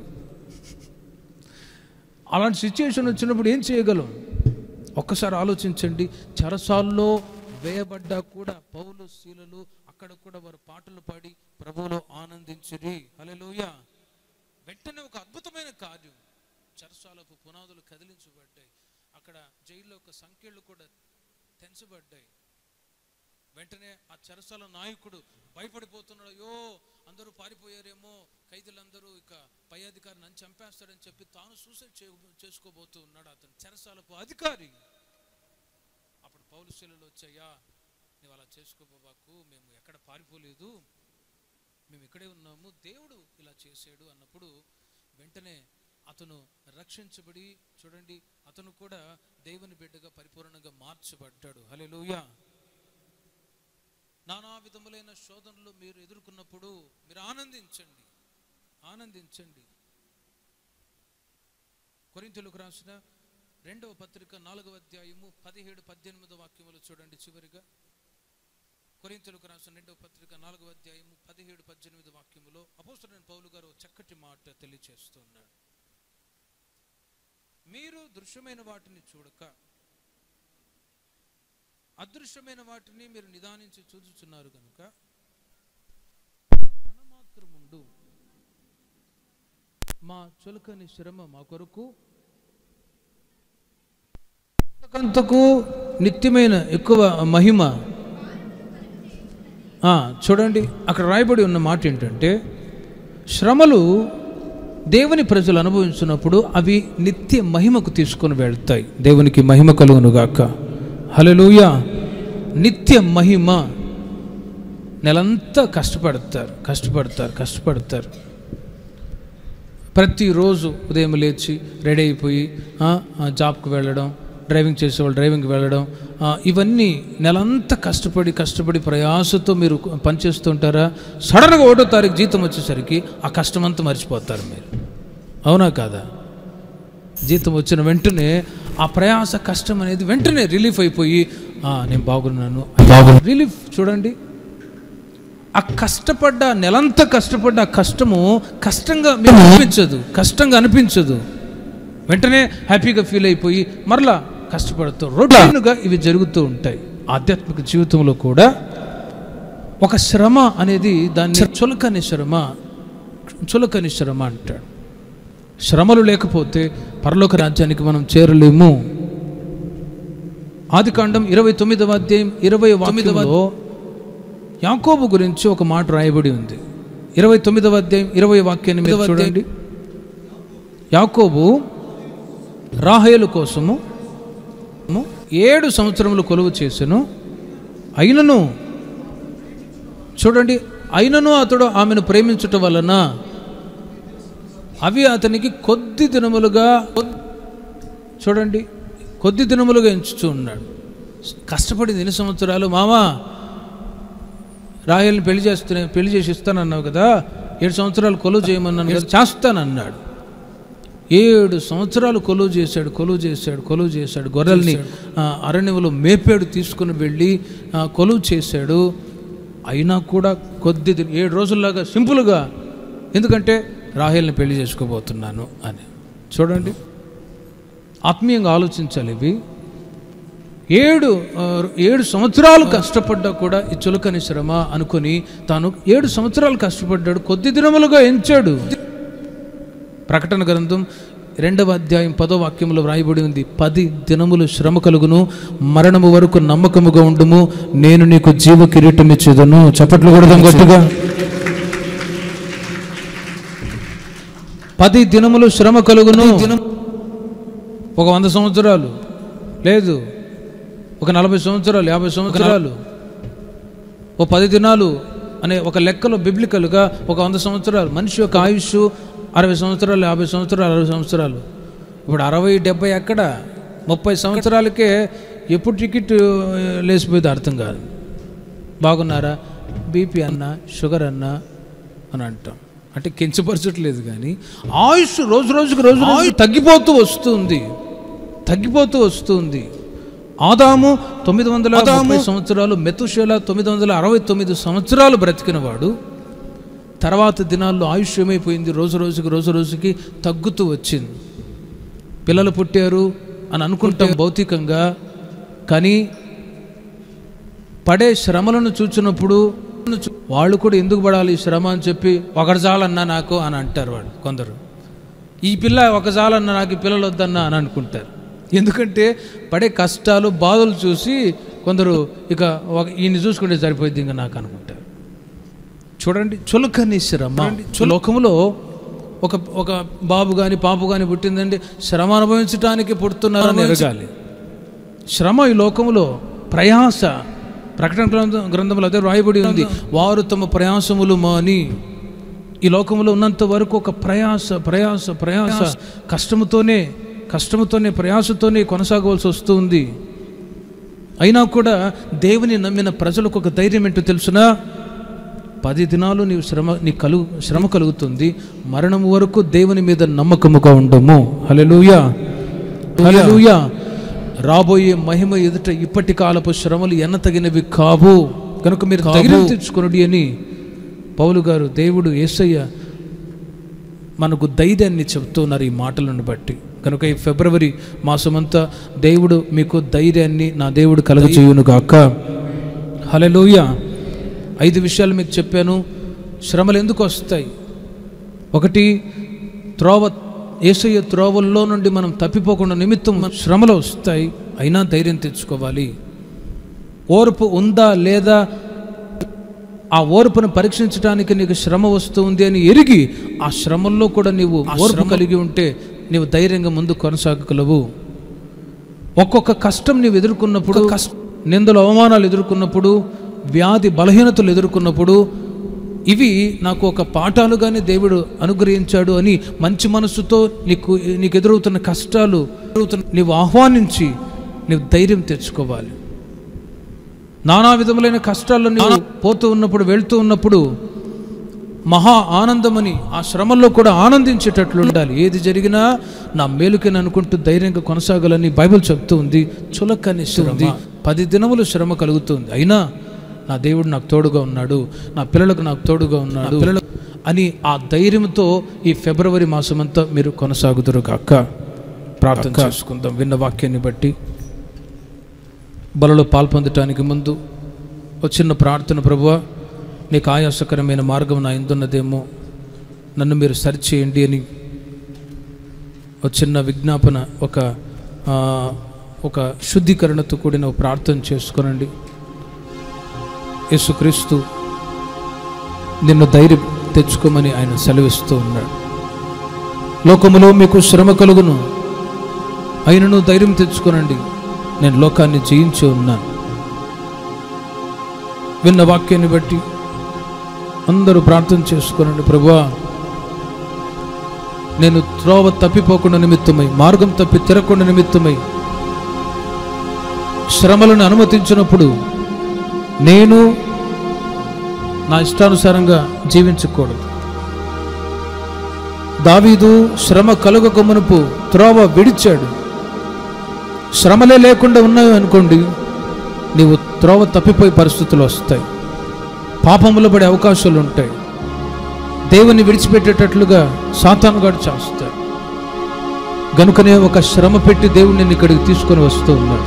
అలాంటి సిచ్యుయేషన్ వచ్చినప్పుడు ఏం చేయగలం ఒక్కసారి ఆలోచించండి చెరసాల్లో వేయబడ్డా కూడా పౌలు శీలలు అక్కడ కూడా వారు పాటలు పాడి ప్రభువులో ఆనందించిరి హల్లెలూయ వెంటనే ఒక అద్భుతమైన కార్యం చెరసాలకు పునాదులు కదిలించబడ్డాయి అక్కడ జైల్లో ఒక సంఖ్యలు కూడా తెంచబడ్డాయి వెంటనే ఆ చెరసాల నాయకుడు భయపడిపోతున్నాడు అయ్యో అందరూ పారిపోయారేమో ఖైదీలందరూ ఇక పై అధికారి నన్ను చంపేస్తాడని చెప్పి తాను సూసైడ్ చే చేసుకోబోతూ ఉన్నాడు అతను చెరసాలకు అధికారి అప్పుడు పౌలుశీలలో వచ్చాయా నువ్వు అలా చేసుకోబోబాకు మేము ఎక్కడ పారిపోలేదు మేము ఇక్కడే ఉన్నాము దేవుడు ఇలా చేశాడు అన్నప్పుడు వెంటనే అతను రక్షించబడి చూడండి అతను కూడా దేవుని బిడ్డగా పరిపూర్ణంగా మార్చబడ్డాడు హల్లెలూయా నానా విధములైన శోధనలు మీరు ఎదుర్కొన్నప్పుడు మీరు ఆనందించండి ఆనందించండి కొరింతలకు రాసిన రెండవ పత్రిక నాలుగవ అధ్యాయము పదిహేడు పద్దెనిమిదో వాక్యములు చూడండి చివరిగా కొరింతలకు రాసిన రెండవ పత్రిక నాలుగవ అధ్యాయము పదిహేడు పద్దెనిమిది వాక్యములో అపోస్తులైన పౌలు గారు చక్కటి మాట తెలియచేస్తున్నాడు మీరు దృశ్యమైన వాటిని చూడక అదృశ్యమైన వాటిని మీరు నిదానించి చూచుచున్నారు కనుక క్షణమాత్రముండు మా చులకని శ్రమ మా కొరకు అంతకు నిత్యమైన ఎక్కువ మహిమ ఆ, చూడండి అక్కడ రాయబడి ఉన్న మాట ఏంటంటే శ్రమలు దేవుని ప్రజలు అనుభవించినప్పుడు అవి నిత్య మహిమకు తీసుకొని వెళ్తాయి దేవునికి మహిమ కలుగునుగాక హల్లెలూయా నిత్య మహిమ నెలంతా కష్టపడతారు కష్టపడతారు కష్టపడతారు ప్రతిరోజు ఉదయం లేచి రెడీ అయిపోయి ఆ, ఆ, జాబ్కి వెళ్ళడం డ్రైవింగ్ చేసేవాళ్ళు డ్రైవింగ్కి వెళ్ళడం ఆ, ఇవన్నీ నెలంతా కష్టపడి కష్టపడి ప్రయాసతో మీరు పనిచేస్తుంటారా సడన్గా ఒకటో తారీఖు జీతం వచ్చేసరికి ఆ కష్టం అంతా మర్చిపోతారు మీరు అవునా కాదా జీతం వచ్చిన వెంటనే ఆ ప్రయాస కష్టం అనేది వెంటనే రిలీఫ్ అయిపోయి "ఆ, నేను బాగున్నాను రిలీఫ్ చూడండి ఆ కష్టపడ్డ నెలంతా కష్టపడ్డ ఆ కష్టము కష్టంగా మీకు అనిపించదు కష్టంగా అనిపించదు వెంటనే హ్యాపీగా ఫీల్ అయిపోయి మరలా కష్టపడుతూ రొటీన్గా ఇవి జరుగుతూ ఉంటాయి ఆధ్యాత్మిక జీవితంలో కూడా ఒక శ్రమ అనేది దాన్ని చులకని శ్రమ చులకని శ్రమ అంటాడు శ్రమలు లేకపోతే పరలోక రాజ్యానికి మనం చేరలేము ఆదికాండం ఇరవై తొమ్మిదవ అధ్యాయం ఇరవై తొమ్మిదవ యాకోబు గురించి ఒక మాట రాయబడి ఉంది ఇరవై తొమ్మిదవ అధ్యాయం ఇరవై వాక్యాన్ని మీరు చూడండి యాకోబు రాహేలు కోసము ఏడు సంవత్సరములు కొలువు చేసెను అయినను చూడండి అయినను అతడు ఆమెను ప్రేమించుట వలన అవి అతనికి కొద్ది దినములుగా చూడండి కొద్ది దినములుగా ఎంచుతూ ఉన్నాడు కష్టపడింది ఎన్ని సంవత్సరాలు మామా రాయల్ని పెళ్లి చేస్తున్నా పెళ్లి చేసి ఇస్తానన్నావు కదా ఏడు సంవత్సరాలు కొలువు చేయమన్నాను కదా చేస్తానన్నాడు ఏడు సంవత్సరాలు కొలువు చేశాడు కొలువు చేశాడు కొలువు చేశాడు గొర్రెల్ని ఆ, అరణ్యములో మేపేడు తీసుకుని వెళ్ళి ఆ, కొలువు చేశాడు అయినా కూడా కొద్ది ది- ఏడు రోజుల్లాగా సింపుల్గా ఎందుకంటే రాహేల్ని పెళ్లి చేసుకోబోతున్నాను అని చూడండి ఆత్మీయంగా ఆలోచించాలి ఇవి ఏడు ఆ, ఏడు సంవత్సరాలు కష్టపడ్డా కూడా ఈ చులకని శ్రమ అనుకొని తాను ఏడు సంవత్సరాలు కష్టపడ్డాడు కొద్ది దినములుగా ఎంచాడు ప్రకటన గ్రంథం రెండవ అధ్యాయం పదో వాక్యంలో వ్రాయబడి ఉంది పది దినములు శ్రమ కలుగును మరణము వరకు నమ్మకముగా ఉండుము నేను నీకు జీవ కిరీటం ఇచ్చేదను చప్పట్లు కొడదాం గట్టిగా పది దినములు శ్రమ కలుగును ఒక వంద సంవత్సరాలు లేదు ఒక నలభై సంవత్సరాలు యాభై సంవత్సరాలు ఓ పది దినాలు అనే ఒక లెక్కలో బిబ్లికల్గా ఒక వంద సంవత్సరాలు మనిషి యొక్క ఆయుష్ అరవై సంవత్సరాలు యాభై సంవత్సరాలు అరవై సంవత్సరాలు ఇప్పుడు అరవై డెబ్బై ఎక్కడ ముప్పై సంవత్సరాలకే ఎప్పుడు టికెట్ ఆ, లేచిపోయేది అర్థం కాదు బాగున్నారా బీపీ అన్నా షుగర్ అన్నా అని అంటాం అంటే కించపరచట్లేదు కానీ ఆయుష్ రోజు రోజుకి రోజు రోజు తగ్గిపోతూ వస్తుంది తగ్గిపోతూ వస్తుంది ఆదాము తొమ్మిది వందల ముప్పై సంవత్సరాలు మెతుషేల తొమ్మిది వందల అరవై తొమ్మిది సంవత్సరాలు బ్రతికినవాడు తర్వాత దినాల్లో ఆయుష్ ఏమైపోయింది రోజు రోజుకి రోజు రోజుకి తగ్గుతూ వచ్చింది పిల్లలు పుట్టారు అని అనుకుంటాం భౌతికంగా కానీ పడే శ్రమలను చూచినప్పుడు వాళ్ళు కూడా ఎందుకు పడాలి ఈ శ్రమ అని చెప్పి ఒకటి చాలన్నా నాకు అని అంటారు వాళ్ళు కొందరు ఈ పిల్ల ఒక చాలన్నా నాకు ఈ పిల్లలు వద్దన్నా అని అనుకుంటారు ఎందుకంటే పడే కష్టాలు బాధలు చూసి కొందరు ఇక ఒక ఈయన చూసుకుంటే సరిపోయింది ఇంకా నాకు అనుకుంటారు చూడండి చులకని శ్రమ లోకములో ఒక ఒక బాబు కానీ పాపు కానీ పుట్టిందండి శ్రమ అనుభవించడానికి పుడుతున్నారని ఎరగాలి శ్రమ ఈ లోకములో ప్రయాస ప్రకటన గ్రంథం గ్రంథంలో అదే రాయబడి ఉంది వారు తమ ప్రయాసములు మాని ఈ లోకంలో ఉన్నంత వరకు ఒక ప్రయాస ప్రయాస ప్రయాస కష్టముతోనే కష్టముతోనే ప్రయాసతోనే కొనసాగవలసి వస్తుంది అయినా కూడా దేవుని నమ్మిన ప్రజలకు ఒక ధైర్యం ఏంటో తెలుసునా పది దినాలు నీవు శ్రమ నీ కలుగు శ్రమ కలుగుతుంది మరణం వరకు దేవుని మీద నమ్మకముగా ఉండము హల్లెలూయా హల్లెలూయా రాబోయే మహిమ ఎదుట ఇప్పటి కాలపు శ్రమలు ఎన్నతగినవి కావు కనుక మీరు ధైర్యం తెచ్చుకొనుడి అని పౌలు గారు దేవుడు యేసయ్య మనకు ధైర్యాన్ని చెప్తున్నారు ఈ మాటలను బట్టి కనుక ఈ ఫిబ్రవరి మాసమంతా దేవుడు మీకు ధైర్యాన్ని నా దేవుడు కలగచేయును గాక హలెలూయ ఐదు విషయాలు మీకు చెప్పాను శ్రమలు ఎందుకు వస్తాయి ఒకటి త్రోవ ఏసయ్య త్రోవల్లో నుండి మనం తప్పిపోకుండా నిమిత్తం శ్రమలు వస్తాయి అయినా ధైర్యం తెచ్చుకోవాలి ఓర్పు ఉందా లేదా ఆ ఓర్పును పరీక్షించడానికి నీకు శ్రమ వస్తుంది అని ఎరిగి ఆ శ్రమల్లో కూడా నీవు ఓర్పు కలిగి ఉంటే నీవు ధైర్యంగా ముందు కొనసాగగలవు ఒక్కొక్క కష్టం నీవు ఎదుర్కొన్నప్పుడు నిందలు అవమానాలు ఎదుర్కొన్నప్పుడు వ్యాధి బలహీనతలు ఎదుర్కొన్నప్పుడు ఇవి నాకు ఒక పాఠాలుగానే దేవుడు అనుగ్రహించాడు అని మంచి మనసుతో నీకు నీకు ఎదురవుతున్న కష్టాలు ఎదురవుతున్న నీవు ఆహ్వానించి నీవు ధైర్యం తెచ్చుకోవాలి నానా విధములైన కష్టాల్లో నీవు పోతూ ఉన్నప్పుడు వెళ్తూ ఉన్నప్పుడు మహా ఆనందమని ఆ శ్రమల్లో కూడా ఆనందించేటట్లు ఉండాలి ఏది జరిగినా నా మేలుకని అనుకుంటూ ధైర్యంగా కొనసాగాలని బైబిల్ చెప్తూ ఉంది చులకని శ్రమ పది దినములు శ్రమ కలుగుతుంది అయినా నా దేవుడు నాకు తోడుగా ఉన్నాడు నా పిల్లలకు నాకు తోడుగా ఉన్నాడు పిల్లలు అని ఆ ధైర్యంతో ఈ ఫిబ్రవరి మాసమంతా మీరు కొనసాగుదురు కాక ప్రార్థన చేసుకుందాం విన్న వాక్యాన్ని బట్టి బలలో పాల్పొందటానికి ముందు ఒక చిన్న ప్రార్థన ప్రభువ నీకు ఆయాసకరమైన మార్గం నా ఎందున్నదేమో నన్ను మీరు సరిచేయండి అని ఒక చిన్న విజ్ఞాపన ఒక ఆ, ఒక శుద్ధీకరణతో కూడిన ఒక ప్రార్థన చేసుకోనండి యేసుక్రీస్తు నిన్ను ధైర్యం తెచ్చుకోమని ఆయన సెలవిస్తూ ఉన్నాడు లోకములో మీకు శ్రమ కలుగును అయినను ధైర్యం తెచ్చుకోనండి నేను లోకాన్ని జయించి ఉన్నాను విన్న వాక్యాన్ని బట్టి అందరూ ప్రార్థన చేసుకోనండి ప్రభువా నేను త్రోవ తప్పిపోకుండా నిమిత్తమై మార్గం తప్పి తిరగకుండా నిమిత్తమై శ్రమలను అనుమతించినప్పుడు నేను నా ఇష్టానుసారంగా జీవించకూడదు దావీదు శ్రమ కలుగక మునుపు త్రోవ విడిచాడు శ్రమలే లేకుండా ఉన్నాయి అనుకోండి నీవు త్రోవ తప్పిపోయే పరిస్థితులు వస్తాయి పాపములో పడే అవకాశాలు ఉంటాయి దేవుని విడిచిపెట్టేటట్లుగా సాతానుగాడు చేస్తాడు గనుకనే ఒక శ్రమ పెట్టి దేవుడిని నేను ఇక్కడికి తీసుకొని వస్తూ ఉన్నాడు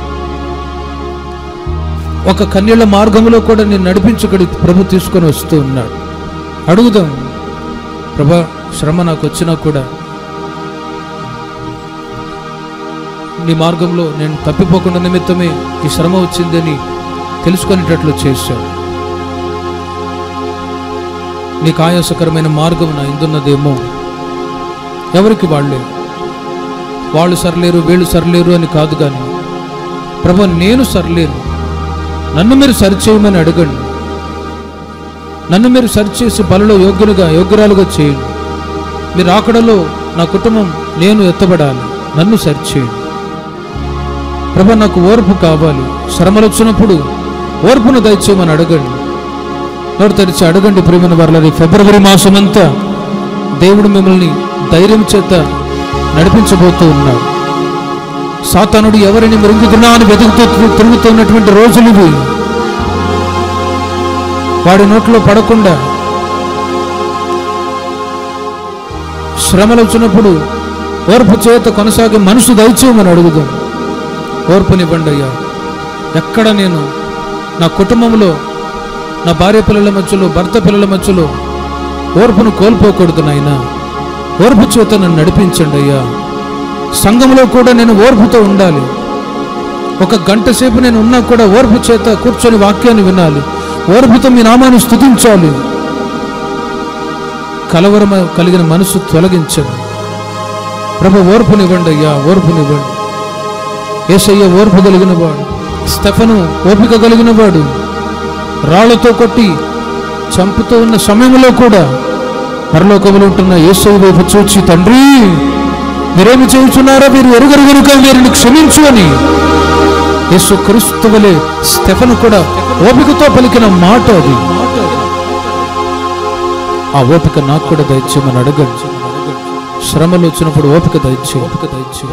ఒక కన్యల మార్గంలో కూడా నేను నడిపించుకడికి ప్రభు తీసుకొని వస్తూ ఉన్నాడు అడుగుదాం ప్రభా శ్రమ నాకు వచ్చినా కూడా నీ మార్గంలో నేను తప్పిపోకుండా నిమిత్తమే ఈ శ్రమ వచ్చిందని తెలుసుకునేటట్లు చేశావు నీకు ఆయాసకరమైన మార్గం నా ఇందున్నదేమో ఎవరికి వాళ్ళే వాళ్ళు సరిలేరు వీళ్ళు సరిలేరు అని కాదు కానీ ప్రభు నేను సరిలేను నన్ను మీరు సరిచేయమని అడగండి నన్ను మీరు సరిచేసి బలలో యోగ్యులుగా యోగ్యురాలుగా చేయండి మీరు ఆకడలో నా కుటుంబం నేను ఎత్తబడాలి నన్ను సరిచేయండి ప్రభు నాకు ఓర్పు కావాలి శ్రమలు వచ్చినప్పుడు ఓర్పును దయచేయమని అడగండి నోరు తెరిచి అడగండి ప్రేమైన వారి ఫిబ్రవరి మాసం అంతా దేవుడు మిమ్మల్ని ధైర్యం చేత నడిపించబోతూ ఉన్నాడు సాతానుడు ఎవరిని మృంగుతున్నా అని వెతుకుతూ తిరు- తిరుగుతున్నటువంటి రోజులు ఇవి వాడి నోట్లో పడకుండా శ్రమలు వచ్చినప్పుడు ఓర్పు చేత కొనసాగే మనసు దయచేయమని అడుగుదాం ఓర్పునివ్వండి అయ్యా ఎక్కడ నేను నా కుటుంబంలో నా భార్య పిల్లల మధ్యలో భర్త పిల్లల మధ్యలో ఓర్పును కోల్పోకూడదు నాయనా ఓర్పు చేత నన్ను నడిపించండి అయ్యా సంఘంలో కూడా నేను ఓర్పుతో ఉండాలి ఒక గంట సేపు నేను ఉన్నా కూడా ఓర్పు చేత కూర్చొని వాక్యాన్ని వినాలి ఓర్పుతో మీ నామాన్ని స్తుతించాలి కలవరమ కలిగిన మనసు తొలగించండి ప్రభు ఓర్పునివ్వండి అయ్యా ఓర్పునివ్వండి ఏసయ్య ఓర్పు కలిగిన వాడు స్టెఫను ఓపిక కలిగిన వాడు రాళ్లతో కొట్టి చంపుతూ ఉన్న సమయంలో కూడా పరలోకములు ఉంటున్న యేసయ్య వైపు చూచి తండ్రి మీరేమి చేయుచున్నారో మీరు ఎరుగరు కనుక వీరిని క్షమించు అని యేసు క్రీస్తు వలె స్టెఫను కూడా ఓపికతో పలికిన మాట అది ఆ ఓపిక నాకు కూడా దయచేయమని అడగండి శ్రమలు వచ్చినప్పుడు ఓపిక దయచే ఓపిక దయచే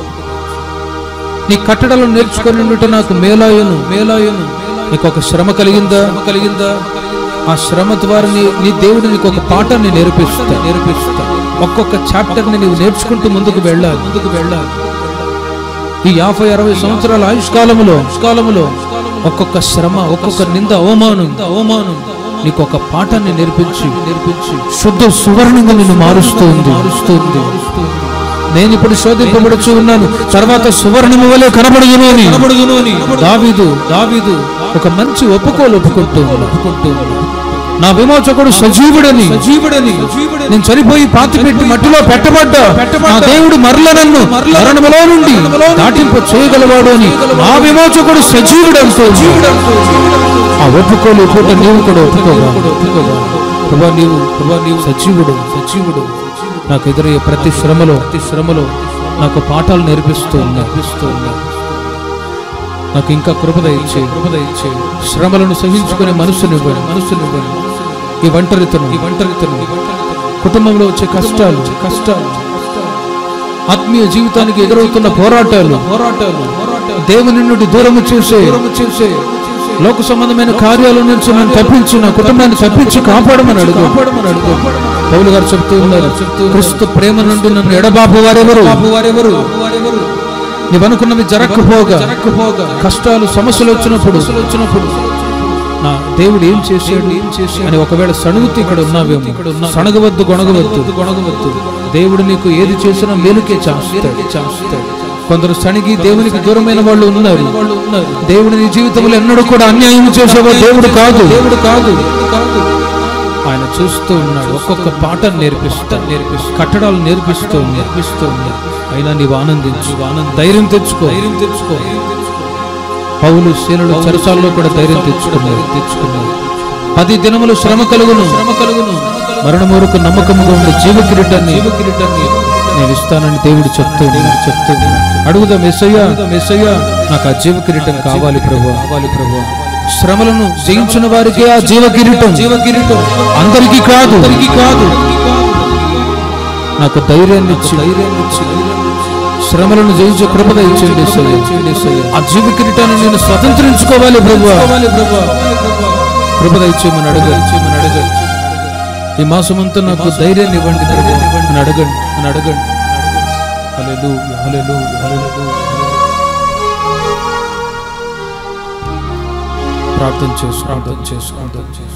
నీ కట్టడలను నేర్చుకొని ఉండుట నాకు మేలాయను మేలాయను నీకు ఒక శ్రమ కలిగిందా కలిగిందా ఆ శ్రమ ద్వారా నీ నీ దేవుడు నీకు ఒక పాఠాన్ని నేర్పిస్తా నేర్పిస్తా ఒక్కొక్క చాప్టర్ని నీవు నేర్చుకుంటూ ముందుకు వెళ్ళాలి ముందుకు వెళ్ళాలి ఈ యాభై అరవై సంవత్సరాల ఆయుష్కాలములో కాలములో ఒక్కొక్క శ్రమ ఒక్కొక్క నింద అవమానం అవమానం నీకు ఒక పాఠాన్ని నేర్పించి నేర్పించి శుద్ధ సువర్ణంగా నిన్ను మారుస్తూ ఉంది మారుస్తుంది నేను ఇప్పుడు శోధింపబడుచు ఉన్నాను తర్వాత సువర్ణము వలె కనబడుదును అని కనబడుదును అని దావీదు దావీదు ఒక మంచి ఒప్పుకోలు ఒప్పుకుంటూ ఉన్నాడు. ఒప్పుకుంటూ ఉన్నాడు. నా విమోచకుడు సజీవుడని సజీవుడని నేను చనిపోయి పాతి పెట్టి మట్టిలో పెట్టబడ్డా నా దేవుడు మరల నన్ను మరణములో నుండి దాటింపు చేయగలవాడు అని నా విమోచకుడు సజీవుడంటూ ఆ ఒప్పుకోలు పూట నీవు కూడా ఒప్పుకోవాలి ప్రభా నీవు ప్రభా నీవు సజీవుడు సజీవుడు నాకు ఎదురయ్యే ప్రతి శ్రమలో ప్రతి శ్రమలో నాకు పాఠాలు నేర్పిస్తూ నేర్పిస్తూ ఉన్నా నాకు ఇంకా కృపద ఇచ్చే కృపద ఇచ్చే శ్రమలను సహించుకునే మనసునివ్వండి మనసునివ్వండి ఈ ఒంటరితను ఈ ఒంటరితను కుటుంబంలో వచ్చే కష్టాలు కష్టాలు ఆత్మీయ జీవితానికి ఎదురవుతున్న పోరాటాలు పోరాటాలు దేవుని నుండి దూరము చేసే దూరము చేసే లోక సంబంధమైన కార్యాల నుంచి నన్ను తప్పించి నా కుటుంబాన్ని తప్పించి కాపాడమని అడుగు కాపాడమని అడుగు పౌలు గారు చెప్తూ ఉన్నారు క్రీస్తు ప్రేమ నుండి నన్ను ఎడబాపు వారెవరు వారెవరు నీవు అనుకున్నవి జరగకపోగా జరగకపోగా కష్టాలు సమస్యలు వచ్చినప్పుడు వచ్చినప్పుడు నా దేవుడు ఏం చేశాడు ఏం చేశాడు అని ఒకవేళ సణుగుతూ ఇక్కడ ఉన్నావేమో ఇక్కడ ఉన్నా సణగవద్దు గొనగవద్దు గొనగవద్దు దేవుడు నీకు ఏది చేసినా మేలుకే చేస్తాడు చేస్తాడు కొందరు సణిగి దేవునికి దూరమైన వాళ్ళు ఉన్నారు వాళ్ళు ఉన్నారు దేవుడు నీ జీవితంలో ఎన్నడూ కూడా అన్యాయం చేసేవో దేవుడు కాదు దేవుడు కాదు కాదు ఆయన చూస్తూ ఉన్నాడు ఒక్కొక్క పాఠం నేర్పిస్తా నేర్పిస్తూ కట్టడాలు నేర్పిస్తూ నేర్పిస్తూ ఉన్నాడు అయినా నీవు ఆనందించు ఆనంద ధైర్యం తెచ్చుకో ధైర్యం తెచ్చుకో పౌలు శీనుడు చరసాల్లో కూడా ధైర్యం తెచ్చుకున్నారు తెచ్చుకున్నారు పది దినములు శ్రమ కలుగును శ్రమ కలుగును మరణం వరకు నమ్మకముగా ఉండే జీవ కిరీటాన్ని జీవ కిరీటాన్ని నేను ఇస్తానని దేవుడు చెప్తూ ఉన్నాడు చెప్తూ ఉన్నాడు. అడుగుదాం మెస్సయ్యా మెస్సయ్యా నాకు ఆ జీవ కిరీటం కావాలి ప్రభు కావాలి ప్రభు శ్రమలను జయించిన వారికి ఆ జీవ కిరీటం జీవ కిరీటం అందరికీ కాదు అందరికీ కాదు నాకు ధైర్యాన్ని ఇచ్చి ధైర్యాన్ని ఇచ్చి శ్రమలను జయించే కృపద ఇచ్చేయండి యేసయ్య. ఆ జీవ కిరీటాన్ని నేను స్వతంత్రించుకోవాలి ప్రభు కృపద ఇచ్చేయమని అడగాలి ఇచ్చేయమని అడగాలి ఈ మాసమంతా నాకు ధైర్యాన్ని ఇవ్వండి ప్రభు అని అడగండి అని అడగండి హల్లెలూయా హల్లెలూయా హల్లెలూయా ప్రార్థన చేసు ప్రార్థన చేసు ప్రార్థన చేసు